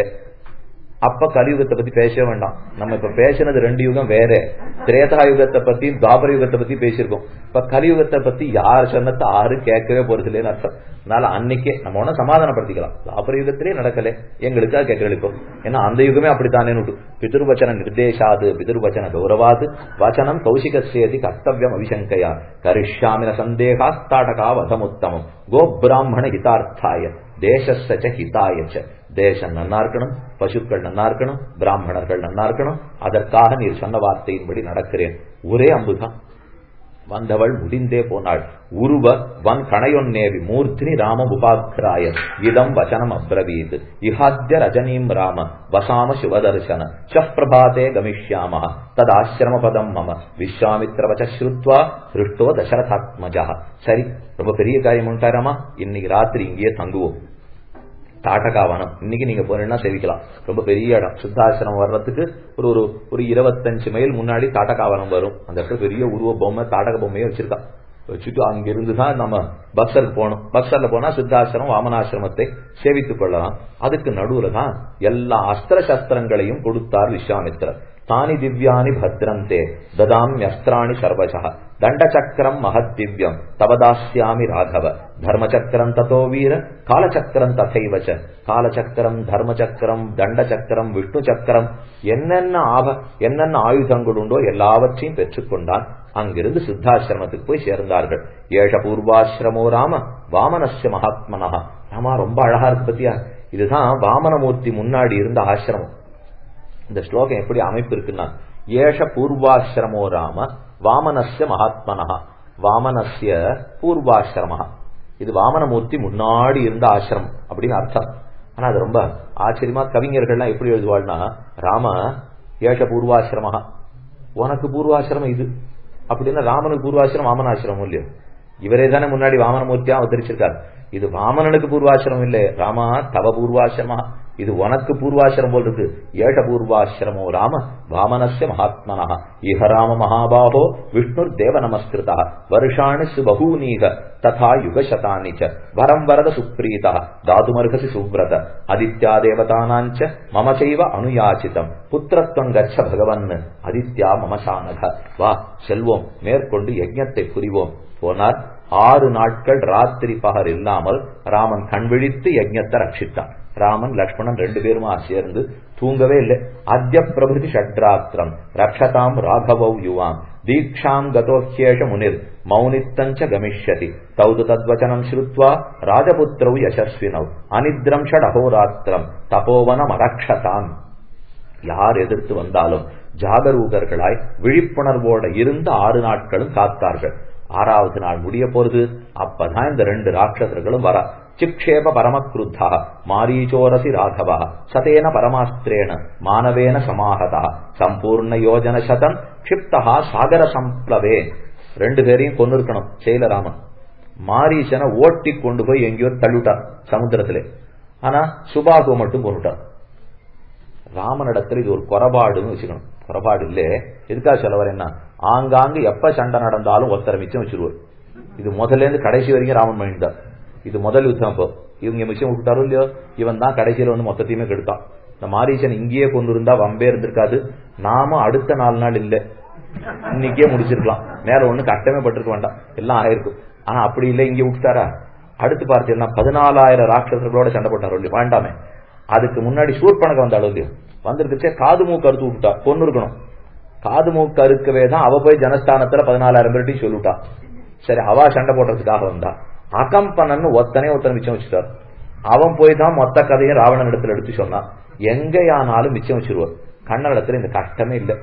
அப்ப கலியுகத்தை பத்தி பேசவே வேண்டாம் நம்ம இப்ப பேசினது ரெண்டு யுகம் வேற திரேதா யுகத்தை பத்தி தாபர யுகத்தை பத்தி பேசியிருக்கோம் இப்ப கலியுகத்தை பத்தி யார் சொன்னத்தை யாரும் கேட்கவே போறது இல்லைன்னு அர்த்தம் அதனால அன்னைக்கே நம்ம ஒன்னும் சமாதானப்படுத்திக்கலாம் தாபர யுகத்திலே நடக்கல எங்களுக்கா கேட்கலிப்போம் ஏன்னா அந்த யுகமே அப்படித்தானே பிதுர்வச்சன நிர்தேசாது பிதுர்வச்சன கௌரவாது வச்சனம் கௌசிகசேதி கர்த்தவியம் அபிசங்கையா கரிஷ்யாமின சந்தேகாஸ்தாடகா வதமுத்தமம் கோ பிராமண ஹிதார்த்தாய தேசஸ்த ஹிதாயச்ச தேசம் நன்னா இருக்கணும் பசுக்கள் நன்னா இருக்கணும் பிராமணர்கள் நன்னா இருக்கணும் அதற்காக நீர் சொன்ன வார்த்தையின்படி நடக்கிறேன் ஒரே அம்புதான் வந்தவள் முடிந்தே போனாள் உருவ வன் கணையொன்னேவி மூர்த்தினி ராம உபாக்கிராய இதம் வசனம் அப்ரவீத் இஹாத்திய ரஜனீம் ராம வசாம சிவதர்சன சப்பிரபாதே கமிஷ்யாம ததாசிரம பதம் மம விஸ்வாமித்திர வச்ச ஸ்ருத்வா ஹிருஷ்டோ தசரதாத்மஜா சரி ரொம்ப பெரிய காரியம் உண்டாராமா இன்னைக்கு ராத்திரி இங்கேயே தங்குவோம் தாட்டகாவனம் இன்னைக்கு நீங்க போனீங்கன்னா சேவிக்கலாம் ரொம்ப பெரிய இடம் சித்தாசிரமம் வர்றதுக்கு ஒரு ஒரு ஒரு இருபத்தஞ்சு மைல் முன்னாடி தாட்டகாவனம் வரும் அந்த இடத்துல பெரிய உருவ பொம்மை தாட்டக பொம்மையை வச்சிருக்கா வச்சுட்டு அங்கிருந்து தான் நம்ம பக்சருக்கு போகணும் பக்சர்ல போனா சித்தாசிரமம் வாமனாசிரமத்தை சேவித்துக் கொள்ளலாம் அதுக்கு நடுவுல தான் எல்லா அஸ்திர சஸ்திரங்களையும் கொடுத்தார் விஸ்வாமித்திரர் தானி திவ்யானி பத்ரந்தே ததாமியஸ்திராணி சர்வசா தண்டச்சக்கரம் மகத் திவ்யம் தவதாஸ்யாமி ராகவ தர்மச்சக்கரம் ததோ வீர காலச்சக்கரம் ததைவச்ச காலச்சக்கரம் தர்மச்சக்கரம் தண்டச்சக்கரம் விஷ்ணு சக்கரம் என்னென்ன ஆப என்னென்ன ஆயுதங்கள் உண்டோ எல்லாவற்றையும் பெற்றுக்கொண்டான் அங்கிருந்து சித்தாசிரமத்துக்கு போய் சேர்ந்தார்கள் ஏஷ பூர்வாசிரமோ ராம வாமனஸ்ய மகாத்மனா ராமா ரொம்ப அழகா இருக்கு பத்தியா இதுதான் வாமனமூர்த்தி முன்னாடி இருந்த ஆசிரமம் இந்த ஸ்லோகம் எப்படி அமைப்பு இருக்குன்னா ஏஷ பூர்வாசிரமோ ராம வாமனஸ்ய மகாத்மனஹா வாமனஸ்ய பூர்வாசிரம இது வாமனமூர்த்தி முன்னாடி இருந்த ஆசிரமம் அப்படின்னு அர்த்தம் ஆனா அது ரொம்ப ஆச்சரியமா கவிஞர்கள்லாம் எப்படி எழுதுவாள்னா ராம ஏஷ பூர்வாசிரம உனக்கு பூர்வாசிரமம் இது அப்படின்னா ராமனுக்கு பூர்வாசிரமம் வாமனாசிரமம் இல்லையோ இவரே தானே முன்னாடி வாமனமூர்த்தியா அவதரிச்சிருக்கார் இது வாமனனுக்கு பூர்வாசிரமம் இல்லை ராமா தவ பூர்வாசிரமா இது உனக்கு பூர்வாசிரம் போல் இருக்கு ஏஷ பூர்வாசிரமோ ராம வாமனஸ்ய மகாத்மனா இஹ ராம மகாபாகோ விஷ்ணுர் தேவ நமஸ்கிருதா வருஷாணி சுபகூனீக ததா யுகசதானி ச வரம் வரத சுப்ரீதா தாதுமர்கசி சுவ்ரத அதித்யா தேவதானாஞ்ச மம செய்வ அனுயாச்சிதம் புத்திரத்வம் கச்ச பகவன் அதித்யா மமசானக வா செல்வோம் மேற்கொண்டு யஜ்ஞத்தை புரிவோம் போனார் ஆறு நாட்கள் ராத்திரி பகர் இல்லாமல் ராமன் கண் விழித்து யஜ்ஞத்தை ரட்சித்தான் ராமன் லக்ஷ்மணன் ரெண்டு பேருமா சேர்ந்து தூங்கவே இல்லை அத்திய பிரபுதி ஷட்ராத்திரம் ரக்ஷதாம் ராகவௌ யுவாம் தீக்ஷாம் கதோஹ்யேஷ முனிர் மௌனித்தஞ்ச கமிஷ்யதி தௌது தத்வச்சனம் ஸ்ருத்வா ராஜபுத்திரௌ யசஸ்வினௌ அனித்ரம் ஷட் அகோராத்திரம் தபோவனம் அரக்ஷதாம் யார் எதிர்த்து வந்தாலும் ஜாகரூகர்களாய் விழிப்புணர்வோட இருந்து ஆறு நாட்களும் காத்தார்கள் ஆறாவது நாள் முடிய போறது அப்பதான் இந்த ரெண்டு ராட்சசர்களும் வர சிக்ஷேப பரமக்ருத்தா மாரீச்சோரசி ராகவா சதேன பரமாஸ்திரேன மானவேன சமாகதா சம்பூர்ண யோஜன சதம் க்ஷிப்தா சாகர சம்ப்ளவே ரெண்டு பேரையும் கொண்டு இருக்கணும் செயலராமன் மாரீசனை ஓட்டி கொண்டு போய் எங்கேயோ தள்ளிவிட்டார் சமுத்திரத்திலே ஆனா சுபாகு மட்டும் கொண்டுட்டார் ராமனிடத்துல இது ஒரு குறைபாடுன்னு வச்சுக்கணும் குறைபாடு இல்ல எதுக்காக சொல்ல வரேன்னா ஆங்காங்கு எப்ப சண்டை நடந்தாலும் ஒருத்தரை மிச்சம் வச்சிருவார் இது முதல்ல இருந்து கடைசி வரைக்கும் ராமன் பண்ணிட்டார் இது முதல் யுத்தம் அப்போ இவங்க மிச்சம் விட்டுட்டாரோ இல்லையோ இவன் தான் கடைசியில வந்து மொத்தத்தையுமே கெடுத்தான் இந்த மாரீசன் இங்கேயே கொண்டு இருந்தா வம்பே இருந்திருக்காது நாம அடுத்த நாலு நாள் இல்ல இன்னைக்கே முடிச்சிருக்கலாம் மேல ஒண்ணு கட்டமே பட்டிருக்க வேண்டாம் எல்லாம் ஆயிருக்கும் ஆனா அப்படி இல்லை இங்கே விட்டுட்டாரா அடுத்து பார்த்தீங்கன்னா பதினாலாயிரம் ராட்சசர்களோட சண்டை போட்டார் இல்லையா வேண்டாமே அதுக்கு முன்னாடி சூர்பனக வந்தாலும் இல்லையோ வந்திருக்கச்சே காது மூக்கு அறுத்து விட்டுட்டா பொண்ணு இருக்கணும் காது மூக்கு அறுக்கவே தான் அவ போய் ஜனஸ்தானத்துல பதினாலாயிரம் பேர்ட்டையும் சொல்லிவிட்டா சரி அவா சண்டை போடுறதுக்காக வந்தா அகம்பனன்னு ஒத்தனே ஒத்தனை மிச்சம் வச்சுட்டார் அவன் போய் தான் மொத்த கதையை ராவணன் இடத்துல எடுத்து சொன்னான் எங்கேயானாலும் மிச்சம் வச்சிருவார் கண்ணன் இடத்துல இந்த கஷ்டமே இல்லை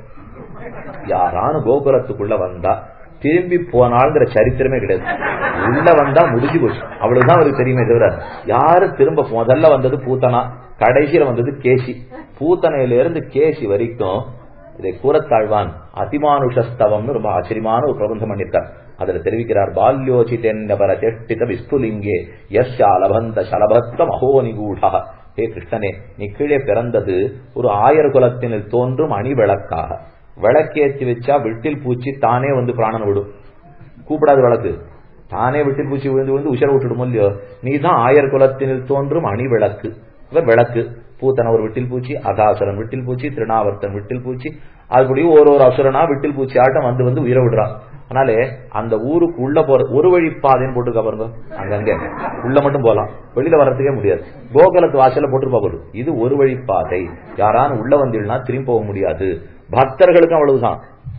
யாரானு கோகுலத்துக்குள்ள வந்தா திரும்பி போனாலுங்கிற சரித்திரமே கிடையாது உள்ள வந்தா முடிஞ்சு போச்சு அவ்வளவுதான் அவருக்கு தெரியுமே தவிர யாரு திரும்ப முதல்ல வந்தது பூத்தனா கடைசியில வந்தது கேசி பூத்தனையில இருந்து கேசி வரைக்கும் இதை கூறத்தாழ்வான் அதிமானுஷஸ்தவம்னு ரொம்ப ஆச்சரியமான ஒரு பிரபந்தம் பண்ணிருக்கார் அதுல தெரிவிக்கிறார் பால்யோசிதென்னபர செஷ்டித விஸ்புலிங்கே யஸ்யா லபந்த சலபத்த மகோ நிகூடா ஹே கிருஷ்ணனே நீ கீழே பிறந்தது ஒரு ஆயர் குலத்தினில் தோன்றும் அணி விளக்காக விளக்கேற்றி வச்சா விட்டில் பூச்சி தானே வந்து பிராணன் விடும் கூப்பிடாது விளக்கு தானே விட்டில் பூச்சி விழுந்து விழுந்து உஷர விட்டுடும் இல்லையோ நீ தான் ஆயர் குலத்தினில் தோன்றும் அணி விளக்கு இவ விளக்கு பூத்தன ஒரு விட்டில் பூச்சி அகாசுரன் விட்டில் பூச்சி திருநாவர்த்தன் விட்டில் பூச்சி அதுபடியும் ஒரு ஒரு அசுரனா விட்டில் பூச்சி ஆட்டம் வந்து வந்து உயிரை விடுறான் அதனாலே அந்த ஊருக்கு உள்ள போற ஒரு வழி பாதைன்னு போட்டுருக்கா பாருங்க அங்கங்க உள்ள மட்டும் போலாம் வெளியில வர்றதுக்கே முடியாது கோகுலத்து வாசல்ல போட்டுருப்பா போடு இது ஒரு வழி பாதை யாரான உள்ள வந்தீங்கன்னா திரும்பி போக முடியாது பக்தர்களுக்கும் அவ்வளவுதான்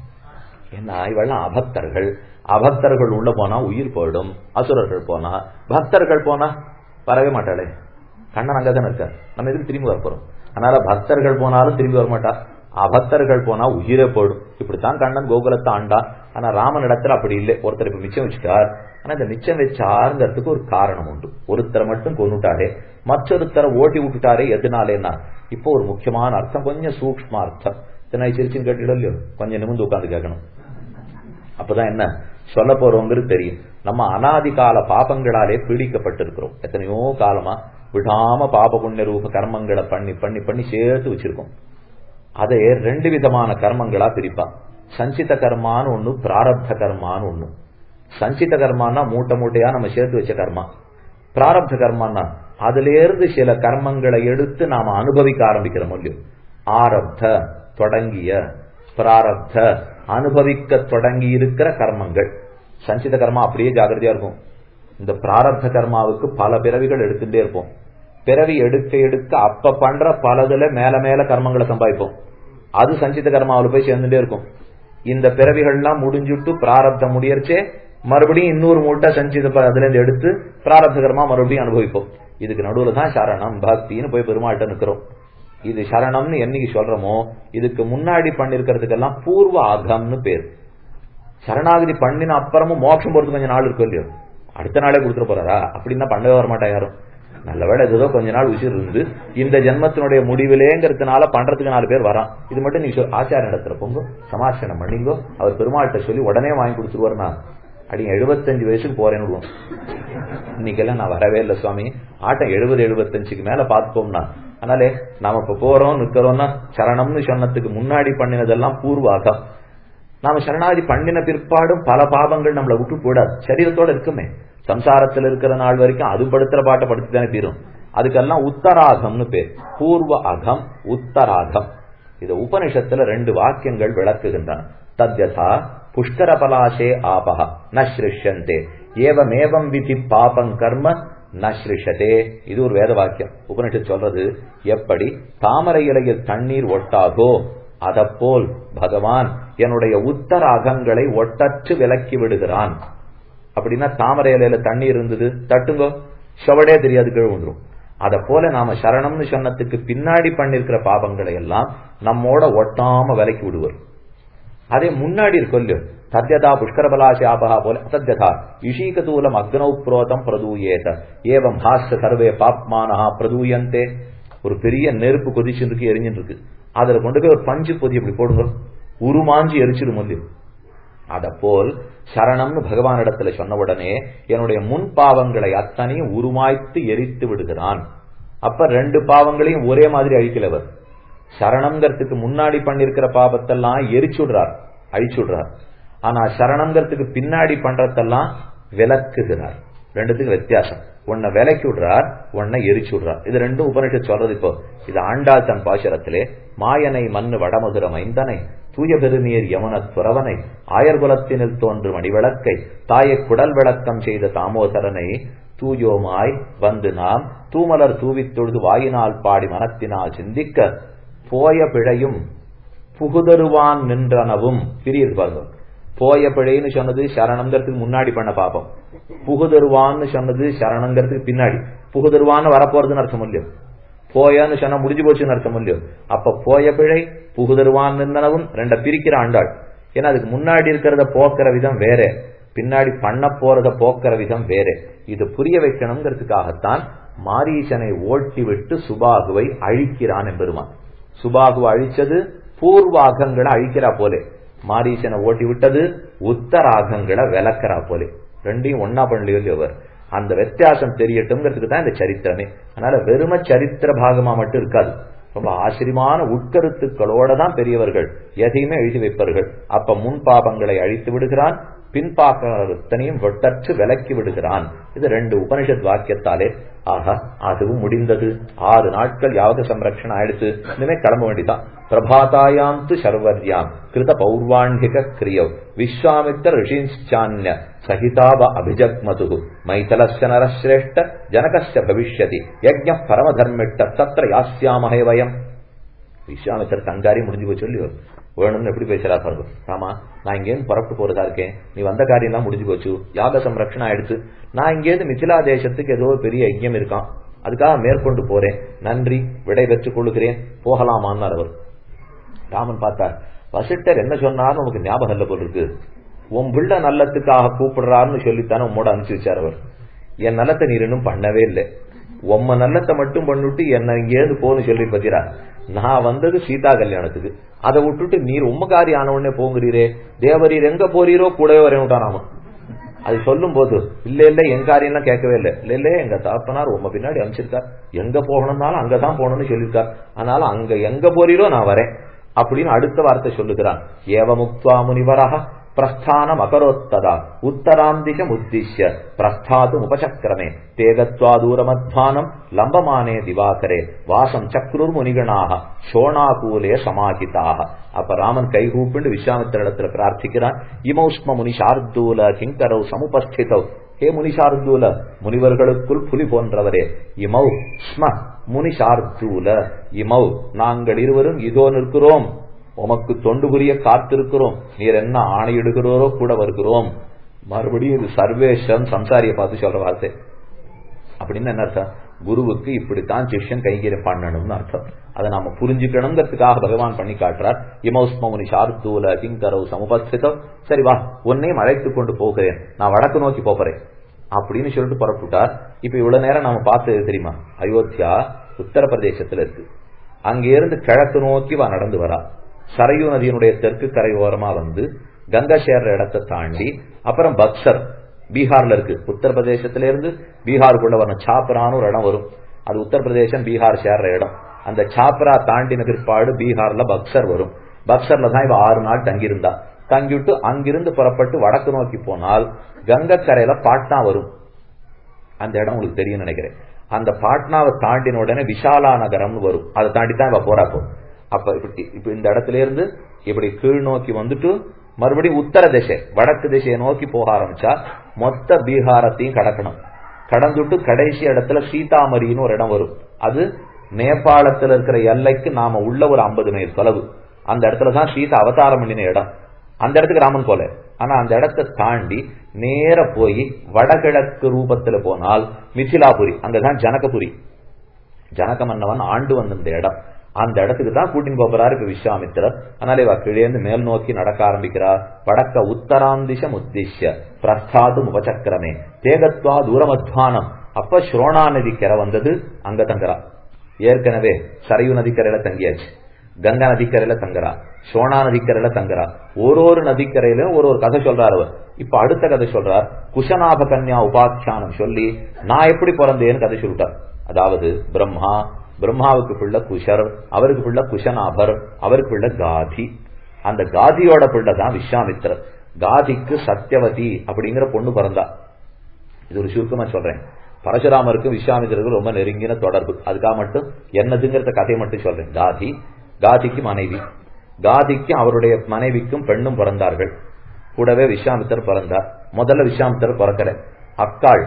ஏன்னா இவெல்லாம் அபக்தர்கள் அபக்தர்கள் உள்ள போனா உயிர் போயிடும் அசுரர்கள் போனா பக்தர்கள் போனா வரவே மாட்டாளே கண்ணன் அங்கதானே இருக்கார் நம்ம எதுக்கு திரும்பி வர போறோம் அதனால பக்தர்கள் போனாலும் திரும்பி வர மாட்டா அபக்தர்கள் போனா உயிரே போயிடும் இப்படித்தான் கண்ணன் கோகுலத்தை ஆண்டா ஆனா ராமன் இடத்துல அப்படி இல்லை ஒருத்தர் இப்ப மிச்சம் வச்சுட்டார் ஆனா இந்த மிச்சம் வச்சாருங்கிறதுக்கு ஒரு காரணம் உண்டு ஒருத்தரை மட்டும் கொண்டுட்டாரே மற்றொருத்தரை ஓட்டி விட்டுட்டாரே எதுனாலேன்னா இப்போ ஒரு முக்கியமான அர்த்தம் கொஞ்சம் சூக்ஷ்ம அர்த்தம் இத்தனை சிரிச்சுன்னு கேட்டுடும் இல்லையோ கொஞ்சம் நிமிந்து உட்காந்து கேட்கணும் அப்பதான் என்ன சொல்ல போறோங்கிறது தெரியும் நம்ம அனாதி கால பாபங்களாலே பீடிக்கப்பட்டிருக்கிறோம் எத்தனையோ காலமா விடாம பாப புண்ணிய ரூப கர்மங்களை பண்ணி பண்ணி பண்ணி சேர்த்து வச்சிருக்கோம் அதை ரெண்டு விதமான கர்மங்களா பிரிப்பா சஞ்சித கர்மான்னு ஒண்ணு பிராரப்த கர்மான்னு ஒண்ணு சஞ்சித கர்மானா மூட்டை மூட்டையா நம்ம சேர்த்து வச்ச கர்மா பிராரப்த கர்மானா அதுல இருந்து சில கர்மங்களை எடுத்து நாம அனுபவிக்க ஆரம்பிக்கிற முடியும் ஆரப்த தொடங்கிய பிராரப்த அனுபவிக்க தொடங்கி இருக்கிற கர்மங்கள் சஞ்சித கர்மா அப்படியே ஜாகிரதையா இருக்கும் இந்த பிராரப்த கர்மாவுக்கு பல பிறவிகள் எடுத்துட்டே இருப்போம் பிறவி எடுக்க எடுக்க அப்ப பண்ற பலதுல மேல மேல கர்மங்களை சம்பாதிப்போம் அது சஞ்சித கர்மாவில் போய் சேர்ந்துட்டே இருக்கும் இந்த பிறவிகள்லாம் முடிஞ்சுட்டு பிராரப்தம் முடியறச்சே மறுபடியும் இன்னொரு மூட்டை சஞ்சித அதுல இருந்து எடுத்து பிராரப்த கர்மா மறுபடியும் அனுபவிப்போம் இதுக்கு நடுவுல தான் சரணம் பக்தின்னு போய் பெருமாள்கிட்ட நிக்கிறோம் இது சரணம்னு என்னைக்கு சொல்றோமோ இதுக்கு முன்னாடி பண்ணிருக்கிறதுக்கெல்லாம் பூர்வ ஆகம்னு பேர் சரணாகதி பண்ணின அப்புறமும் மோட்சம் போறதுக்கு கொஞ்சம் நாள் இருக்கும் இல்லையோ அடுத்த நாளே கொடுத்துட போறாரா அப்படின்னா பண்ணவே வரமாட்டா யாரும் நல்லவேளை ஏதோ கொஞ்ச நாள் உசிர் இருந்து இந்த ஜென்மத்தினுடைய முடிவிலேங்கிறதுனால பண்றதுக்கு நாலு பேர் வரான் இது மட்டும் நீங்க ஆச்சார இடத்துல போங்க சமாசனம் பண்ணிங்கோ அவர் பெருமாள்கிட்ட சொல்லி உடனே வாங்கி கொடுத்துருவாருனா அடி எழுபத்தஞ்சு வயசுக்கு போறேன்னு விடுவோம் இன்னைக்கெல்லாம் நான் வரவே இல்லை சுவாமி ஆட்டம் எழுபது எழுபத்தஞ்சுக்கு மேல பார்த்துப்போம்னா அதனாலே நாம இப்ப போறோம் நிக்கிறோம்னா சரணம்னு சொன்னதுக்கு முன்னாடி பண்ணினதெல்லாம் பூர்வாகம் நாம சரணாதி பண்ணின பிற்பாடும் பல பாபங்கள் நம்மளை விட்டு போடாது சரீரத்தோட இருக்குமே சம்சாரத்துல இருக்கிற நாள் வரைக்கும் அது படுத்துற பாட்டை படுத்து தானே தீரும் அதுக்கெல்லாம் உத்தராகம்னு பேர் பூர்வ அகம் உத்தராகம் இது உபனிஷத்துல ரெண்டு வாக்கியங்கள் விளக்குகின்றன தத்யதா புஷ்கர பலாசே ஆபஹ நஸ்ருஷ்யந்தே ஏவமேவம் விதி பாபம் கர்ம நஸ்ருஷதே இது ஒரு வேத வாக்கியம் உபனிஷத் சொல்றது எப்படி தாமரை இலையில் தண்ணீர் ஒட்டாதோ அதப்போல் பகவான் என்னுடைய உத்தராகங்களை ஒட்டற்று விலக்கி விடுகிறான் அப்படின்னா தாமரை இலையில தண்ணீர் இருந்தது தட்டுங்கோ செவடே தெரியாது கீழ் வந்துடும் அத போல நாம சரணம்னு சொன்னதுக்கு பின்னாடி பண்ணிருக்கிற பாபங்களை எல்லாம் நம்மோட ஒட்டாம விலக்கி விடுவார் அதே முன்னாடி இருக்கொல்லு தத்யதா புஷ்கரபலாசி ஆபகா போல அசத்யதா இஷீகதூலம் அக்னௌ புரோதம் பிரதூயேத ஏவம் ஹாஸ்ய சர்வே பாப்மானஹா பிரதூயந்தே ஒரு பெரிய நெருப்பு கொதிச்சுட்டு இருக்கு எரிஞ்சுட்டு இருக்கு அதுல கொண்டு போய் ஒரு பஞ்சு பொதி அப்படி போடுங்க உருமாஞ்சி எரிச்சிடும் இல்லையோ அத போல் சரணம்னு பகவானிடத்துல சொன்ன உடனே என்னுடைய முன் பாவங்களை அத்தனையும் உருமாய்த்து எரித்து விடுகிறான் அப்ப ரெண்டு பாவங்களையும் ஒரே மாதிரி அழிக்கலவர் சரணம்ங்கிறதுக்கு முன்னாடி பண்ணிருக்கிற பாபத்தெல்லாம் எரிச்சுடுறார் அழிச்சுடுறார் ஆனா சரணம்ங்கிறதுக்கு பின்னாடி பண்றதெல்லாம் விலக்குகிறார் ரெண்டுத்துக்கும் வித்தியாசம் உன்னை விலக்கி விடுறார் உன்னை எரிச்சு விடுறார் இது ரெண்டும் உபனிஷத் சொல்றது இப்போ இது ஆண்டாள் தன் பாசுரத்திலே மாயனை மண்ணு வடமதுர மைந்தனை தூய பெருநீர் யமுன துறவனை ஆயர்குலத்தினில் தோன்றும் அடிவிளக்கை தாயை குடல் விளக்கம் செய்த தாமோதரனை தூயோமாய் வந்து நாம் தூமலர் தூவித் தொழுது வாயினால் பாடி மனத்தினால் சிந்திக்க போய பிழையும் புகுதருவான் நின்றனவும் பிரியுது பாருங்க போய பிழைன்னு சொன்னது சரணங்கிறதுக்கு முன்னாடி பண்ண பாப்போம் புகுதருவான்னு சொன்னது சரணங்கிறதுக்கு பின்னாடி புகுதருவான்னு வரப்போறதுன்னு அர்த்தம் இல்லையோ போயான்னு சொன்னா முடிஞ்சு போச்சுன்னு அர்த்தம் இல்லையோ அப்ப போய பிழை புகுதருவான் நின்றனவும் ரெண்ட பிரிக்கிற ஆண்டாள் ஏன்னா அதுக்கு முன்னாடி இருக்கிறத போக்குற விதம் வேற பின்னாடி பண்ண போறத போக்குற விதம் வேற இது புரிய வைக்கணுங்கிறதுக்காகத்தான் மாரீசனை ஓட்டி விட்டு சுபாகுவை அழிக்கிறான் எம்பெருமான் சுபாகுவை அழிச்சது பூர்வாகங்களை அழிக்கிறா போலே மாரீசனை ஓட்டி விட்டது உத்தராகங்களை விளக்குறா போலே ரெண்டையும் ஒன்னா பண்ணலையோ இல்லையோ அவர் அந்த வித்தியாசம் தெரியட்டும்ங்கிறதுக்கு தான் இந்த சரித்திரமே அதனால வெறும சரித்திர பாகமா மட்டும் இருக்காது ரொம்ப ஆச்சரியமான உட்கருத்துக்களோட தான் பெரியவர்கள் எதையுமே எழுதி வைப்பார்கள் அப்ப முன் பாபங்களை அழித்து விடுகிறான் பின்பாக்கத்தனையும் வெட்டற்று விலக்கி விடுகிறான் இது ரெண்டு உபனிஷத் வாக்கியத்தாலே ஆஹா அதுவும் முடிந்தது ஆறு நாட்கள் யாவது சம்ரக்ஷணம் ஆயிடுச்சு இனிமே கிளம்ப வேண்டிதான் பிரபாதாயாம் து சர்வர்யாம் கிருத பௌர்வாண்டிக கிரியவ் விஸ்வாமித்திர ரிஷிஞ்சான்ய சகிதாப அபிஜக்மது மைதலஸ்ய நரஸ்ரேஷ்ட ஜனகஸ்ய பவிஷ்யதி யஜ்ஞ பரமதர்மிட்ட தத்திர யாஸ்யாமஹே வயம் விஸ்வாமித்தர் தங்காரி முடிஞ்சு போய் சொல்லி வேணும்னு எப்படி பேசுறா பாருங்க ஆமா நான் இங்கேருந்து புறப்பட்டு போறதா இருக்கேன் நீ வந்த காரியம்லாம் முடிஞ்சு போச்சு யாக சம்ரக்ஷணம் ஆயிடுச்சு நான் இங்கேருந்து மிथिला தேசத்துக்கு ஏதோ பெரிய யஜ்யம் இருக்கான் அதுக்காக மேற்கொண்டு போறேன் நன்றி விடை பெற்றுக் கொள்ளுகிறேன் போகலாமான்னார் அவர் ராமன் பார்த்தார் வசிட்டர் என்ன சொன்னார்னு உனக்கு ஞாபகம் இல்ல போல் இருக்கு உன் பிள்ளை நல்லத்துக்காக கூப்பிடுறாருன்னு சொல்லித்தானே உம்மோட அனுப்பிச்சு வச்சார் அவர் என் நல்லத்தை நீர் இன்னும் பண்ணவே இல்லை உம்ம நல்லத்தை மட்டும் பண்ணிட்டு என்ன இங்கேருந்து போன்னு சொல்லி பத்திரா நான் வந்தது சீதா கல்யாணத்துக்கு அதை விட்டுட்டு நீர் உம்மகாரி ஆன உடனே போங்கிறீரே தேவரீர் எங்க போறீரோ கூடவே வரேன்ட்டான் நாம அது சொல்லும் போது இல்ல இல்ல என் காரியம்லாம் கேட்கவே இல்லை இல்ல இல்ல எங்க தாப்பனார் உம்ம பின்னாடி அனுப்பிச்சிருக்கார் எங்க போகணும்னாலும் அங்கதான் போகணும்னு சொல்லியிருக்கார் அதனால அங்க எங்க போறீரோ நான் வரேன் அப்படின்னு அடுத்த வார்த்தை சொல்லுகிறான் ஏவ முக்துவா முனிவராக பிரஸ்தானம் அகரோத்ததா உத்தராந்திகம் உத்திஷ்ய பிரஸ்தாதும் உபசக்கிரமே தேகத்வா தூரமத்வானம் லம்பமானே திவாகரே வாசம் சக்ருர் முனிகணாக சோணாகூலே சமாஹிதாக அப்ப ராமன் கைகூப்பிண்டு விஸ்வாமித்திரிடத்துல பிரார்த்திக்கிறான் இமௌஸ்ம முனி சார்தூல கிங்கரவ் சமுபஸ்திதவ் ஹே முனிஷார்தூல முனிவர்களுக்குள் புலி போன்றவரே இமௌ ஸ்ம முனிஷார்தூல இமௌ நாங்கள் இருவரும் இதோ நிற்கிறோம் உமக்கு தொண்டு புரிய காத்திருக்கிறோம் நீர் என்ன ஆணையிடுகிறோரோ கூட வருகிறோம் மறுபடியும் இது சர்வேஷம் சம்சாரியை பார்த்து சொல்ற வார்த்தை அப்படின்னு என்ன அர்த்தம் குருவுக்கு இப்படித்தான் சிஷ்யன் கைங்கரியம் பண்ணணும்னு அர்த்தம் அதை நாம புரிஞ்சுக்கணுங்கிறதுக்காக பகவான் பண்ணி காட்டுறார் இமௌஸ்மமுனி சார்தூல கிங்கரவ் சமுபஸ்திதம் சரி வா உன்னையும் அழைத்து கொண்டு போகிறேன் நான் வடக்கு நோக்கி போகிறேன் அப்படின்னு சொல்லிட்டு புறப்பட்டுட்டார் இப்ப இவ்வளவு நேரம் நாம பார்த்தது தெரியுமா அயோத்தியா உத்தரப்பிரதேசத்துல இருக்கு அங்க இருந்து கிழக்கு நோக்கி வா நடந்து வரா சரையு நதியினுடைய தெற்கு கரையோரமா வந்து கங்கா சேர்ற இடத்தை தாண்டி அப்புறம் பக்சர் பீகார்ல இருக்கு உத்தரப்பிரதேசத்துல இருந்து பீகாருக்குள்ள வரணும் சாப்பரான்னு ஒரு இடம் வரும் அது உத்தரப்பிரதேசம் பீகார் சேர்ற இடம் அந்த சாப்பரா தாண்டின பிற்பாடு பீகார்ல பக்சர் வரும் பக்சர்ல தான் இவ ஆறு நாள் தங்கியிருந்தா தங்கிவிட்டு அங்கிருந்து புறப்பட்டு வடக்கு நோக்கி போனால் கங்கக்கரையில பாட்னா வரும் அந்த இடம் உங்களுக்கு தெரியும் நினைக்கிறேன் அந்த பாட்னாவை தாண்டின உடனே விஷாலா நகரம்னு வரும் அதை தாண்டி தான் இவ போறாப்போ அப்ப இப்படி இப்ப இந்த இடத்துல இருந்து இப்படி கீழ் நோக்கி வந்துட்டு மறுபடியும் உத்தர திசை வடக்கு திசையை நோக்கி போக ஆரம்பிச்சா மொத்த பீகாரத்தையும் கடக்கணும் கடந்துட்டு கடைசி இடத்துல சீதாமரின்னு ஒரு இடம் வரும் அது நேபாளத்துல இருக்கிற எல்லைக்கு நாம உள்ள ஒரு ஐம்பது மைல் தொலைவு அந்த இடத்துல தான் சீதா அவதாரம் பண்ணின இடம் அந்த இடத்துக்கு ராமன் போல ஆனா அந்த இடத்தை தாண்டி நேர போய் வடகிழக்கு ரூபத்துல போனால் மிथिलाபுரி அங்கதான் ஜனகபுரி ஜனக மன்னவன் ஆண்டு வந்த இந்த இடம் அந்த இடத்துக்கு தான் கூட்டின்னு போறாரு இப்ப விஸ்வாமித்திரர் அதனால இவ கீழேந்து மேல் நோக்கி நடக்க ஆரம்பிக்கிறார் வடக்க உத்தராந்திசம் உத்திஷ்ய பிரஸ்தாது உபசக்கிரமே தேகத்வா தூரமத்வானம் அப்ப ஸ்ரோணா நதிக்கரை வந்தது அங்க தங்குறா ஏற்கனவே சரையு நதிக்கரையில தங்கியாச்சு கங்கா நதிக்கரையில தங்குறா சோனா நதிக்கரையில தங்குறா ஒரு ஒரு நதிக்கரையிலும் ஒரு ஒரு கதை சொல்றாரு அவர் இப்ப அடுத்த கதை சொல்றார் குஷநாப கன்யா உபாக்கியானம் சொல்லி நான் எப்படி பிறந்தேன்னு கதை சொல்லிட்டார் அதாவது பிரம்மா பிரம்மாவுக்கு பிள்ளை குஷர் அவருக்கு பிள்ளை குஷநாபர் அவருக்கு பிள்ளை காதி அந்த காதியோட பிள்ளை தான் விஸ்வாமித்திரர் காதிக்கு சத்தியவதி அப்படிங்கிற பொண்ணு பிறந்தா இது ஒரு சுருக்கமா சொல்றேன் பரசுராமருக்கும் விஸ்வாமித்திரருக்கும் ரொம்ப நெருங்கின தொடர்பு அதுக்காக மட்டும் என்னதுங்கிறத கதையை மட்டும் சொல்றேன் காதி காதிக்கு மனைவி காதிக்கும் அவருடைய மனைவிக்கும் பெண்ணும் பிறந்தார்கள் கூடவே விஸ்வாமித்தர் பிறந்தார் முதல்ல விஸ்வாமித்தர் பிறக்கல அக்காள்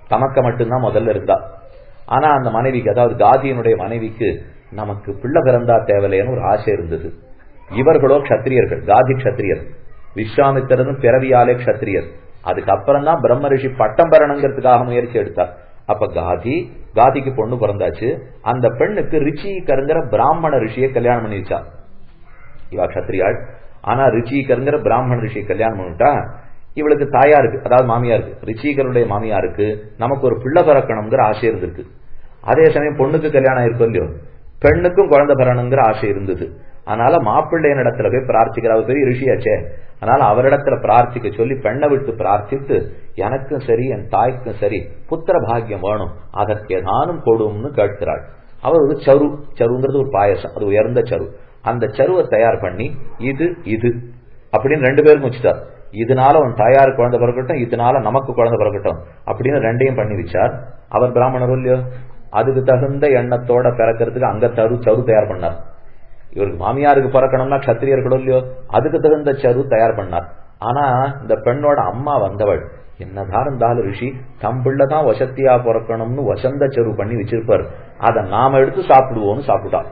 தமக்க மட்டும்தான் முதல்ல இருந்தா ஆனா அந்த மனைவிக்கு அதாவது காதியினுடைய மனைவிக்கு நமக்கு பிள்ளை பிறந்தா தேவலைன்னு ஒரு ஆசை இருந்தது இவர்களோ க்ஷத்திரியர்கள் காதி க்ஷத்திரியர் விஸ்வாமித்திரனும் பிறவியாலே க்ஷத்திரியர் அதுக்கப்புறம் தான் பிரம்ம ரிஷி பட்டம் பெறணுங்கிறதுக்காக முயற்சி எடுத்தார் அப்ப காதி காதிக்கு பொண்ணு பிறந்தாச்சு அந்த பெண்ணுக்கு ரிச்சிகருங்கிற பிராமண ரிஷியை கல்யாணம் பண்ணி வச்சா இவா க்ஷத்ரியாள் ஆனா ரிச்சிகருங்கிற பிராமண ரிஷியை கல்யாணம் பண்ணிட்டா இவளுக்கு தாயாருக்கு அதாவது மாமியாருக்கு ரிச்சிகருடைய மாமியாருக்கு நமக்கு ஒரு பிள்ளை பிறக்கணுங்கிற ஆசை இருந்திருக்கு அதே சமயம் பொண்ணுக்கு கல்யாணம் இருக்கும் இல்லையோ பெண்ணுக்கும் குழந்தை பெறணுங்கிற ஆசை இருந்தது அதனால மாப்பிள்ளையின் இடத்துல போய் பிரார்த்திக்கிற அவர் பெரிய ரிஷியாச்சே அதனால அவரிடத்துல பிரார்த்திக்க சொல்லி பெண்ணை விட்டு பிரார்த்தித்து எனக்கும் சரி என் தாய்க்கும் சரி புத்திர பாக்கியம் வேணும் அதற்கு ஏதானும் கொடும்னு கேட்கிறாள் அவர் ஒரு சரு சருங்கிறது ஒரு பாயசம் அது உயர்ந்த சரு அந்த சருவை தயார் பண்ணி இது இது அப்படின்னு ரெண்டு பேருக்கும் வச்சுட்டார் இதனால உன் தாயார் குழந்தை பிறக்கட்டும் இதனால நமக்கு குழந்தை பிறக்கட்டும் அப்படின்னு ரெண்டையும் பண்ணி வச்சார் அவர் பிராமணர் இல்லையோ அதுக்கு தகுந்த எண்ணத்தோட பிறக்கிறதுக்கு அங்க தரு சரு தயார் பண்ணார் இவருக்கு மாமியாருக்கு பிறக்கணும்னா கத்திரியர்களோ இல்லையோ அதுக்கு தகுந்த சரு தயார் பண்ணார் ஆனா இந்த பெண்ணோட அம்மா வந்தவள் என்னதான் இருந்தாலும் ரிஷி தம் பிள்ளைதான் வசத்தியா பிறக்கணும்னு வசந்த சரு பண்ணி வச்சிருப்பார் அதை நாம எடுத்து சாப்பிடுவோம்னு சாப்பிட்டா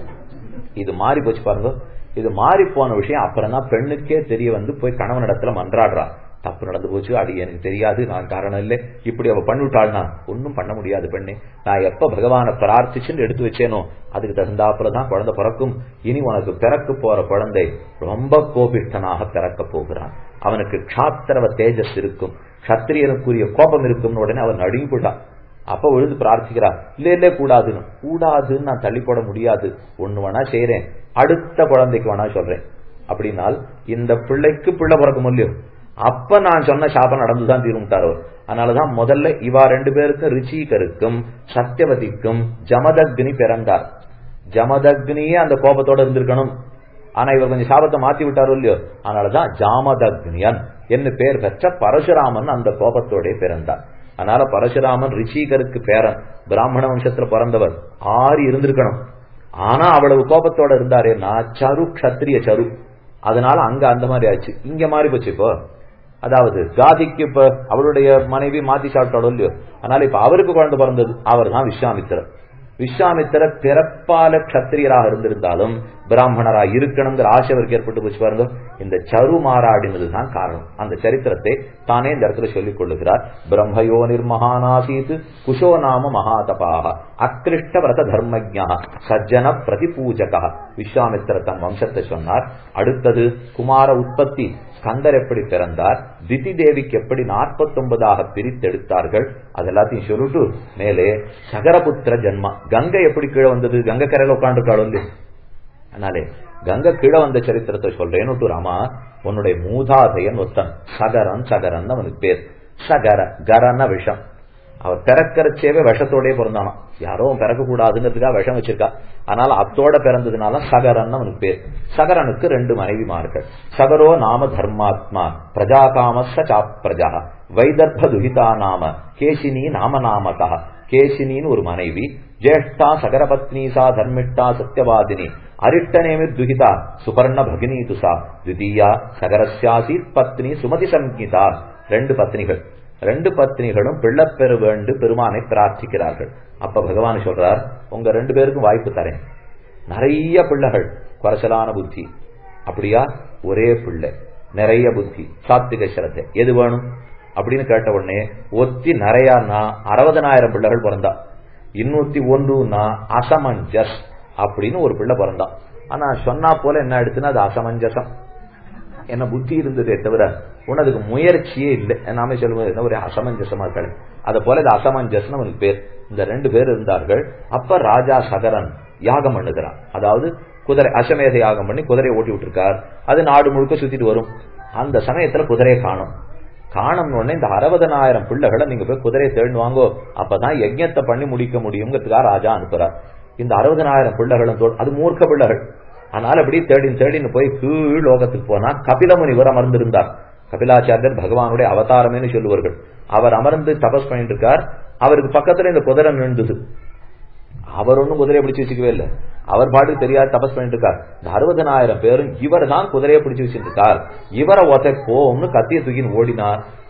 இது மாறி போச்சு பாருங்க இது மாறி போன விஷயம் அப்புறம் தான் பெண்ணுக்கே தெரிய வந்து போய் கணவன் இடத்துல மன்றாடுறா தப்பு நடந்து போச்சு அடி எனக்கு தெரியாது நான் காரணம் இல்லை இப்படி அவ பண்ணிவிட்டாள்னா ஒன்னும் பண்ண முடியாது பெண்ணே நான் எப்ப பகவானை பிரார்த்திச்சுன்னு எடுத்து வச்சேனோ அதுக்கு தகுந்தாப்புல தான் குழந்தை பிறக்கும் இனி உனக்கு பிறக்க போற குழந்தை ரொம்ப கோபிஷ்டனாக பிறக்க போகிறான் அவனுக்கு க்ஷாத்திரவ தேஜஸ் இருக்கும் கத்திரியனுக்குரிய கோபம் இருக்கும்னு உடனே அவன் நடுங்கி போட்டான் அப்ப விழுந்து பிரார்த்திக்கிறா இல்ல இல்ல கூடாதுன்னு கூடாதுன்னு நான் தள்ளி போட முடியாது ஒண்ணு வேணா செய்யறேன் அடுத்த குழந்தைக்கு வேணா சொல்றேன் அப்படின்னால் இந்த பிள்ளைக்கு பிள்ளை பிறக்கும் இல்லையோ அப்ப நான் சொன்ன சாபம் நடந்துதான் தீரும்ட்டார் அவர் அதனாலதான் முதல்ல இவா ரெண்டு பேருக்கும் ரிச்சிகருக்கும் சத்தியவதிக்கும் ஜமதக்னி பிறந்தார் ஜமதக்னியே அந்த கோபத்தோட இருந்திருக்கணும் ஆனா இவர் கொஞ்சம் சாபத்தை மாத்தி விட்டாரோ இல்லையோ அதனாலதான் ஜாமதக்னியன் என்று பேர் பெற்ற பரசுராமன் அந்த கோபத்தோட பிறந்தார் அதனால பரசுராமன் ரிஷிகருக்கு பேரன் பிராமண வம்சத்துல பிறந்தவர் ஆறு இருந்திருக்கணும் ஆனா அவ்வளவு கோபத்தோட இருந்தாரே நான் சரு கத்திரிய சரு அதனால அங்க அந்த மாதிரி ஆச்சு இங்க மாறி போச்சு இப்போ அதாவது காதிக்கு இப்ப அவருடைய மனைவி மாத்தி சாப்பிட்டாலும் இல்லையோ அதனால இப்ப அவருக்கு குழந்தை பிறந்தது அவர் தான் விஸ்வாமித்திரர் விஸ்வாமித்திரர் பிறப்பால கத்திரியராக இருந்திருந்தாலும் பிராமணரா இருக்கணுங்கிற ஆசை அவருக்கு ஏற்பட்டு போச்சு பாருங்க இந்த சரு மாறாடினதுதான் காரணம் அந்த சரித்திரத்தை தானே இந்த இடத்துல சொல்லிக் கொள்ளுகிறார் பிரம்மயோ நிர்மகானாசீத் குஷோ நாம மகாதபாக அக்கிருஷ்ட விரத தர்மஜா சஜ்ஜன பிரதிபூஜகா விஸ்வாமித்திர தன் வம்சத்தை சொன்னார் அடுத்தது குமார உற்பத்தி ஸ்கந்தர் எப்படி பிறந்தார் திதி தேவிக்கு எப்படி நாற்பத்தி ஒன்பதாக பிரித்தெடுத்தார்கள் அது எல்லாத்தையும் சொல்லிட்டு மேலே சகரபுத்திர ஜென்மா கங்கை எப்படி கீழே வந்தது கங்கை கரையில உட்காந்துருக்காளோ இல்லையா அதனாலே கங்கை கீழே வந்த சரித்திரத்தை சொல்றேன்னு ராமா உன்னுடைய மூதாதையன் ஒத்தன் சகரன் சகரன் அவனுக்கு பேர் சகர கரன விஷம் அவர் பிறக்கிறச்சேவே விஷத்தோடய பிறந்தானா யாரோ பிறக்க கூடாதுங்கிறதுக்காக விஷம் வச்சிருக்கா அதனால அத்தோட பிறந்ததுனால சகரன் அவனுக்கு பேர் சகரனுக்கு ரெண்டு மனைவிமார்கள் சகரோ நாம தர்மாத்மா பிரஜா காமஸ்த சாப்பிரஜா வைதர்ப துகிதா நாம கேசினி நாம நாமகா கேசினின்னு ஒரு மனைவி ஜேஷ்டா சகரபத்னி சா தர்மிஷ்டா சத்யவாதினி அரிட்டநேமி துகிதா சுபர்ண பகினி துசா திதியா சகரஸ்யாசீத் பத்னி சுமதி சங்கீதா ரெண்டு பத்னிகள் ரெண்டு பத்னிகளும் பிள்ளைப்பெரு வேண்டு பெருமானை பிரார்த்திக்கிறார்கள் அப்ப பகவான் சொல்றார் உங்க ரெண்டு பேருக்கும் வாய்ப்பு தரேன் நிறைய பிள்ளைகள் குறைச்சலான புத்தி அப்படியா ஒரே பிள்ளை நிறைய புத்தி சாத்திக சிரத்தை எது வேணும் அப்படின்னு கேட்ட உடனே ஒத்தி நிறையான்னா அறுபதனாயிரம் பிள்ளைகள் பிறந்தா இன்னூத்தி ஒன்றுனா அசமஞ்சஸ் அப்படின்னு ஒரு பிள்ளை பிறந்தான் ஆனா சொன்னா போல என்ன ஆயிடுச்சுன்னா அது அசமஞ்சசம் என்ன புத்தி இருந்ததே தவிர உனதுக்கு முயற்சியே இல்லை நாமே சொல்லுவோம் என்ன ஒரு அசமஞ்சசமா இருக்காரு அதை போல இது அசமஞ்சசம் அவனுக்கு பேர் இந்த ரெண்டு பேர் இருந்தார்கள் அப்ப ராஜா சகரன் யாகம் பண்ணுகிறான் அதாவது குதிரை அசமேத யாகம் பண்ணி குதிரையை ஓட்டி விட்டுருக்கார் அது நாடு முழுக்க சுத்திட்டு வரும் அந்த சமயத்துல குதிரையை காணும் காணும் உடனே இந்த அறுபதனாயிரம் பிள்ளைகளை நீங்க போய் குதிரையை தேடினு வாங்கோ அப்பதான் யஜ்யத்தை பண்ணி முடிக்க முடியுங்கிறதுக்காக ராஜா அனுப்புறார் இந்த அறுபதனாயிரம் பிள்ளைகளும் அது மூர்க்க பிள்ளைகள் அதனால அப்படி தேடின்னு தேடின்னு போய் கீழ் லோகத்துக்கு போனா கபில முனிவர் அமர்ந்திருந்தார் கபிலாச்சாரியர் பகவானுடைய அவதாரமேனு சொல்லுவார்கள் அவர் அமர்ந்து தபஸ் பண்ணிட்டு இருக்கார் அவருக்கு பக்கத்துல இந்த குதிரை நின்றுது அவர் ஒன்னும் குதிரையை பிடிச்சு வச்சுக்கவே இல்லை அவர் பாட்டுக்கு தெரியாது தபஸ் பண்ணிட்டு இருக்கார் இந்த அறுபதனாயிரம் பேரும் இவர் தான் குதிரையை பிடிச்சு வச்சுட்டு இருக்கார் இவரை ஒத்த போம்னு கத்திய தூக்கின்னு ஓடினார்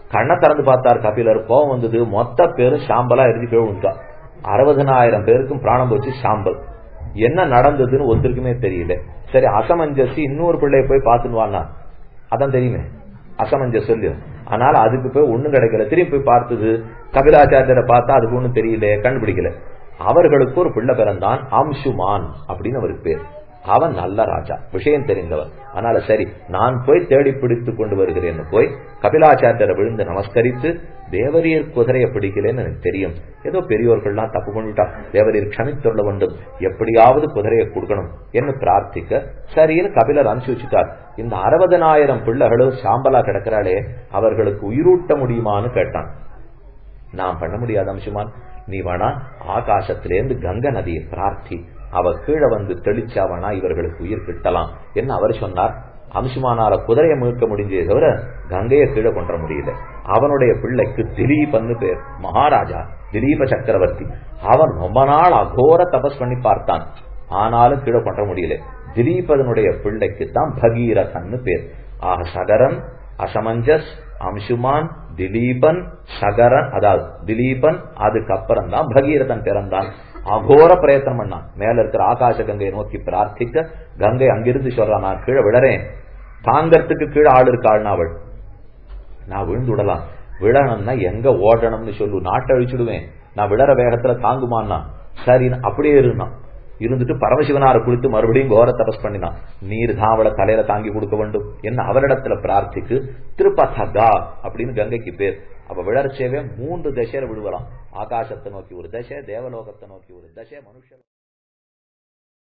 கண்ணை திறந்து பார்த்தார் கபிலர் கோவம் வந்தது மொத்த பேரும் சாம்பலா எரிஞ்சு கீழே விழுந்துட்டா அறுபதனாயிரம் பேருக்கும் பிராணம் போச்சு சாம்பல் என்ன நடந்ததுன்னு ஒருத்தருக்குமே தெரியல சரி அசமஞ்சசி இன்னொரு பிள்ளைய போய் பார்த்துன்னு வானா அதான் தெரியுமே அசமஞ்சஸ் சொல்லு அதனால அதுக்கு போய் ஒண்ணும் கிடைக்கல திரும்பி போய் பார்த்தது கபிலாச்சாரியரை பார்த்தா அதுக்கு ஒண்ணும் தெரியல கண்டுபிடிக்கல அவர்களுக்கு ஒரு பிள்ளை பிறந்தான் அம்சுமான் அப்படின்னு அவருக்கு பேர் அவன் நல்ல ராஜா விஷயம் தெரிந்தவன் அதனால சரி நான் போய் தேடி பிடித்து கொண்டு வருகிறேன்னு போய் கபிலாச்சாரியரை விழுந்து நமஸ்கரித்து தேவரீர் குதிரையை பிடிக்கலன்னு எனக்கு தெரியும் ஏதோ பெரியோர்கள்லாம் தப்பு பண்ணிட்டா தேவரீர் க்ஷமித்துள்ள வேண்டும் எப்படியாவது குதிரையை கொடுக்கணும் என்று பிரார்த்திக்க சரின்னு கபிலர் அனுப்பிச்சு வச்சுட்டார் இந்த அறுபதனாயிரம் பிள்ளைகளும் சாம்பலா கிடக்கிறாளே அவர்களுக்கு உயிரூட்ட முடியுமான்னு கேட்டான் நான் பண்ண முடியாத அம்சுமான் நீ வேணா ஆகாசத்திலேருந்து கங்கை நதியை பிரார்த்தி அவ கீழே வந்து தெளிச்சாவனா இவர்களுக்கு உயிர் கிட்டலாம் என்ன அவர் சொன்னார் அம்சுமானால குதிரையை மீட்க முடிஞ்சே தவிர கங்கையை கீழே கொண்ட முடியல அவனுடைய பிள்ளைக்கு திலீபன்னு பேர் மகாராஜா திலீப சக்கரவர்த்தி அவன் ரொம்ப நாள் அகோர தபஸ் பண்ணி பார்த்தான் ஆனாலும் கீழே கொண்ட முடியல திலீபதனுடைய பிள்ளைக்கு தான் பகீரதன்னு பேர் ஆக சகரன் அசமஞ்சஸ் அம்சுமான் திலீபன் சகரன் அதாவது திலீபன் அதுக்கப்புறம் தான் பகீரதன் பிறந்தான் அகோர பிரயத்தனம் பண்ணான் மேல இருக்கிற ஆகாச கங்கையை நோக்கி பிரார்த்திக்க கங்கை அங்கிருந்து சொல்றான் நான் கீழே விடறேன் தாங்கறதுக்கு கீழே ஆள் இருக்காள்னா அவள் நான் விழுந்து விடலாம் விழணும்னா எங்க ஓடணும்னு சொல்லு நாட்டை அழிச்சுடுவேன் நான் விடற வேகத்துல தாங்குமான்னா சரி அப்படியே இருந்தான் இருந்துட்டு பரமசிவனாரை குறித்து மறுபடியும் கோர தபஸ் பண்ணினான் நீர் தான் அவளை தலையில தாங்கி கொடுக்க வேண்டும் என்ன அவரிடத்துல பிரார்த்திக்கு திருப்பதா அப்படின்னு கங்கைக்கு பேர் அப்ப விழர்ச்சேவே மூன்று தசையில விழுவலாம் ஆகாசத்தை நோக்கி ஒரு தசை தேவலோகத்தை நோக்கி ஒரு தசை மனுஷன்